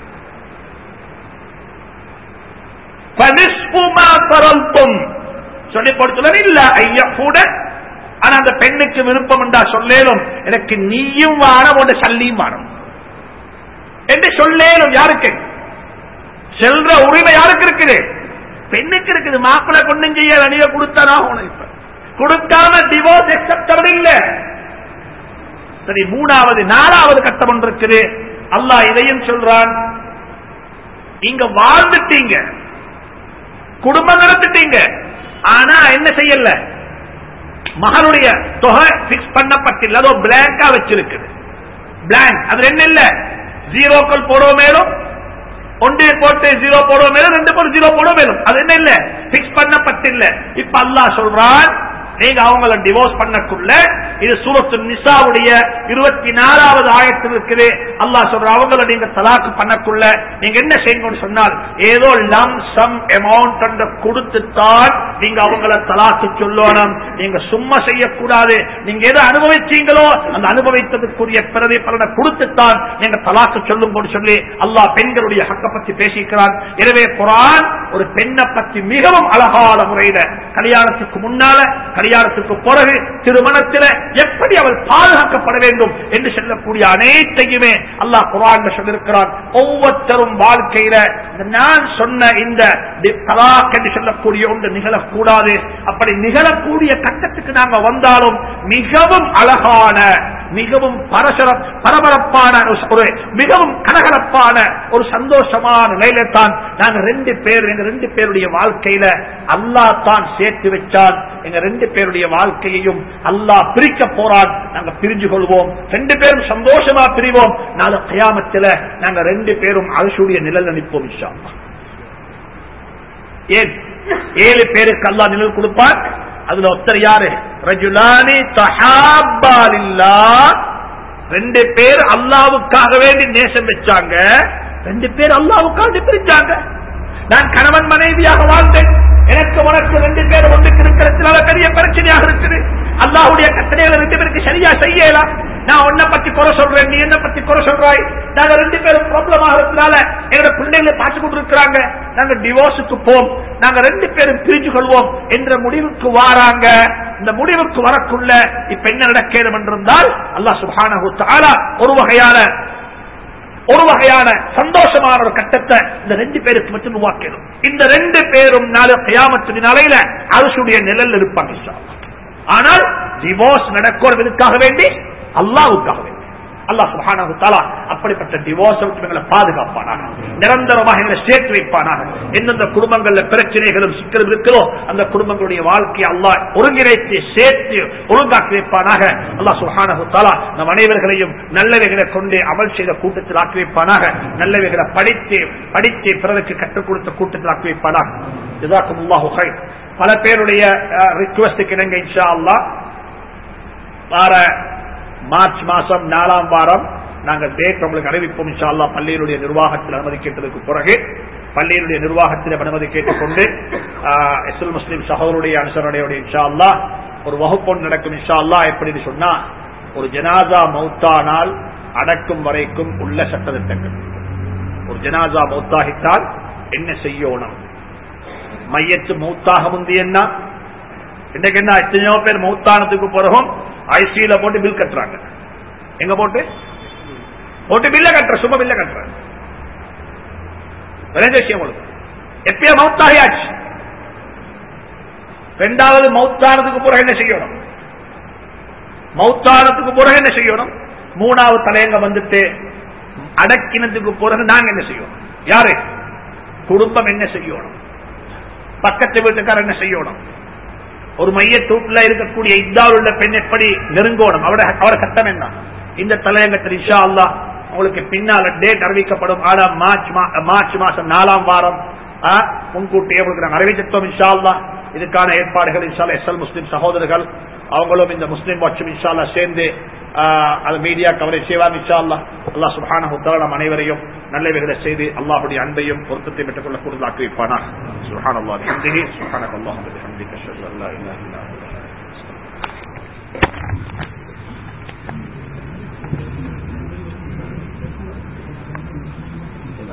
فَنِصْفُ مَا فَرَضْتُمْ. சொல்லி போட்டு இல்ல ஐயா கூட ஆனா அந்த பெண்ணுக்கு விருப்பம் என்றா சொல்லேலும் எனக்கு நீயும் வானம் உன் சல்லியும் வானம் என்று சொல்லேலும் யாருக்கு செல்ற உரிமை யாருக்கு இருக்குது பெண்ணுக்கு இருக்குது மாப்பிள்ளை கொண்டும் செய்ய நீங்க கொடுத்தானா இப்ப கொடுக்காம டிவோர்ஸ் அக்செப்டபிள் இல்ல சரி மூணாவது நாலாவது கட்டம் ஒன்று இருக்குது அல்லாஹ் இதையும் சொல்றான் நீங்க வாழ்ந்துட்டீங்க குடும்பம் நடத்திட்டீங்க ஆனா என்ன செய்யல மகளுடைய தொகை பிக்ஸ் பண்ணப்பட்டில்ல அதோ பிளாங்கா வச்சிருக்குது பிளாங்க் அது என்ன இல்ல ஜீரோக்கள் போடுவ மேலும் ஒன்றே போட்டு ஜீரோ போடுவ மேலும் ரெண்டு போட்டு ஜீரோ போடுவ மேலும் அது என்ன இல்ல பிக்ஸ் பண்ணப்பட்டில்ல இப்ப அல்லாஹ் சொல்றான் நீங்க அவங்கள டிவோர்ஸ் பண்ணக்குள்ள இது சூரத்து நிசாவுடைய இருபத்தி நாலாவது ஆயத்தில் இருக்குது அல்லாஹ் சொல்ற அவங்கள நீங்க தலாக்கு பண்ணக்குள்ள நீங்க என்ன செய்யணும்னு சொன்னால் ஏதோ லம் சம் அமௌண்ட் என்று கொடுத்துத்தான் நீங்க அவங்கள தலாக்கு சொல்லணும் நீங்க சும்மா செய்யக்கூடாது நீங்க எதை அனுபவிச்சீங்களோ அந்த அனுபவித்ததுக்குரிய பிறவி பலனை கொடுத்துத்தான் நீங்க தலாக்கு சொல்லும் போது சொல்லி அல்லாஹ் பெண்களுடைய ஹக்க பத்தி பேசிக்கிறான் எனவே குரான் ஒரு பெண்ணை பத்தி மிகவும் அழகான முறையில கல்யாணத்துக்கு முன்னால கல்யாணத்துக்கு பிறகு திருமணத்தில் எப்படி அவள் பாதுகாக்கப்பட வேண்டும் என்று சொல்லக்கூடிய அனைத்தையுமே அல்லாஹ் குரான் சொல்லியிருக்கிறான் ஒவ்வொருத்தரும் வாழ்க்கையில இந்த நான் சொன்ன இந்த தலாக் என்று சொல்லக்கூடிய ஒன்று நிகழக்கூடாது அப்படி நிகழக்கூடிய கட்டத்துக்கு நாங்க வந்தாலும் மிகவும் அழகான மிகவும் பரசர பரபரப்பான ஒரு மிகவும் கலகலப்பான ஒரு சந்தோஷமான நிலையில தான் நாங்க ரெண்டு பேர் எங்க ரெண்டு பேருடைய வாழ்க்கையில அல்லாஹ் தான் சேர்த்து வச்சான் எங்க ரெண்டு பேருடைய வாழ்க்கையையும் அல்லாஹ் பிரிக்க போறான் நாங்க பிரிஞ்சு கொள்வோம் ரெண்டு பேரும் சந்தோஷமா பிரிவோம் நாளை கயாமத்தில் நாங்க ரெண்டு பேரும் அரசுடைய நிழல் அனுப்போம் இன்ஷா அல்லாஹ். ஏன் ஏழு பேருக்கு அல்லாஹ் நிழல் கொடுப்பார் அதுல ஒருத்தர் யாரு ரஜுலானி தஹாபாலில்லா ரெண்டு பேர் அல்லாவுக்காக வேண்டி நேசம் வச்சாங்க ரெண்டு பேர் அல்லாவுக்காக பிரிச்சாங்க நான் கணவன் மனைவியாக வாழ்ந்தேன் எனக்கு உனக்கு ரெண்டு பேரும் ஒன்றுக்கு இருக்கிறதுனால பெரிய பிரச்சனையாக இருக்குது அல்லாஹ்வுடைய கட்டளைகளை ரெண்டு பேருக்கு சரியா செய்யலாம் நான் உன்னை பத்தி குறை சொல்றேன் நீ என்ன பத்தி குறை சொல்றாய் நாங்க ரெண்டு பேரும் ப்ராப்ளம் ஆகிறதுனால என்னோட பிள்ளைகளை பார்த்து கொண்டு இருக்கிறாங்க நாங்க டிவோர்ஸுக்கு போம் நாங்க ரெண்டு பேரும் பிரிஞ்சு கொள்வோம் என்ற முடிவுக்கு வாராங்க இந்த முடிவுக்கு வரக்குள்ள இப்ப என்ன நடக்கணும் என்றிருந்தால் அல்லாஹ் சுப்ஹானஹு தஆலா ஒரு வகையான ஒரு வகையான சந்தோஷமான ஒரு கட்டத்தை இந்த ரெண்டு பேருக்கு மட்டும் உருவாக்கணும் இந்த ரெண்டு பேரும் நாளை கயாமத்து நாளையில அரசுடைய நிழல் இருப்பாங்க இன்ஷா அல்லாஹ். ஆனால் டிவோர்ஸ் நடக்கணும் இதுக்காக வேண்டி அல்லாவுக்காக வேண்டி அல்லாஹ் சுப்ஹானஹு தஆலா அப்படிப்பட்ட டிவோர்ஸ் எங்களை பாதுகாப்பானாக நிரந்தரமாக எங்களை சேர்த்து வைப்பானாக எந்தெந்த குடும்பங்கள்ல பிரச்சனைகளும் சிக்கலும் இருக்கிறோ அந்த குடும்பங்களுடைய வாழ்க்கையை அல்லாஹ் ஒருங்கிணைத்து சேர்த்து ஒழுங்காக்கி வைப்பானாக அல்லாஹ் சுப்ஹானஹு தஆலா நம் அனைவர்களையும் நல்லவைகளை கொண்டு அமல் செய்த கூட்டத்தில் ஆக்கி வைப்பானாக நல்லவைகளை படித்து படித்து பிறருக்கு கற்றுக் கொடுத்த கூட்டத்தில் ஆக்கி வைப்பானாக ஜஸாக்குமுல்லாஹு கைர் பல பேருடைய ரிக்வஸ்டுக்கு இணங்க இன்ஷா அல்லாஹ் வார மார்ச் மாசம் நாலாம் வாரம் நாங்கள் டேட் உங்களுக்கு அறிவிப்போம் இன்ஷா அல்லாஹ் பள்ளியினுடைய நிர்வாகத்தில் அனுமதி கேட்டதற்கு பிறகு பள்ளியினுடைய நிர்வாகத்தில் அனுமதி கேட்டுக்கொண்டு எஸ்எல் முஸ்லிம் சகோதருடைய அனுசரணையுடைய இன்ஷா அல்லாஹ் ஒரு வகுப்பொன்று நடக்கும் இன்ஷா அல்லாஹ் எப்படின்னு சொன்னா ஒரு ஜனாசா மௌத்தானால் அடக்கும் வரைக்கும் உள்ள சட்டத்திட்டங்கள் ஒரு ஜனாசா மௌத்தாகித்தால் என்ன செய்யணும் மையத்து மௌத்தாக முந்தி என்ன இன்னைக்கு என்ன எத்தனையோ பேர் மௌத்தானத்துக்கு பிறகும் ஐசியில போட்டு பில் கட்டுறாங்க எங்க போட்டு போட்டு பில்ல கட்டுற சும்மா பில்ல கட்டுற விளைஞ்ச விஷயம் உங்களுக்கு எப்பயோ மௌத்தாகியாச்சு ரெண்டாவது மௌத்தானதுக்கு பிறகு என்ன செய்யணும் மௌத்தானத்துக்கு பிறகு என்ன செய்யணும் மூணாவது தலையங்க வந்துட்டு அடக்கினதுக்கு பிறகு நாங்க என்ன செய்யணும் யாரு குடும்பம் என்ன செய்யணும் பக்கத்து வீட்டுக்காரர் என்ன செய்யணும் ஒரு மைய தூட்டுல இருக்கக்கூடிய இந்தால் உள்ள பெண் எப்படி நெருங்கோணும் அவட அவர கட்டம் என்ன இந்த தலையங்கத்தில் இஷா அல்லா உங்களுக்கு பின்னால டேட் அறிவிக்கப்படும் ஆனா மார்ச் மார்ச் மாசம் நாலாம் வாரம் முன்கூட்டியே உங்களுக்கு நாங்கள் அறிவிச்சிட்டோம் இன்ஷா அல்லா இதுக்கான ஏற்பாடுகள் இன்ஷா எஸ்எல் முஸ்லிம் சகோதரர்கள் அவங்களும் இந்த முஸ்லிம் வாட்சும் இன்ஷால்லா சேர்ந்து அது மீடியா கவரேஜ் செய்வாங்க இன்ஷா அல்லா அல்லா சுபான நம் அனைவரையும் நல்லவைகளை செய்து அல்லாஹுடைய அன்பையும் பொருத்தத்தை பெற்றுக் கொள்ள கூடுதலாக்கி வைப்பானா சுஹான் அல்லா சுஹானக் அல்லாஹ்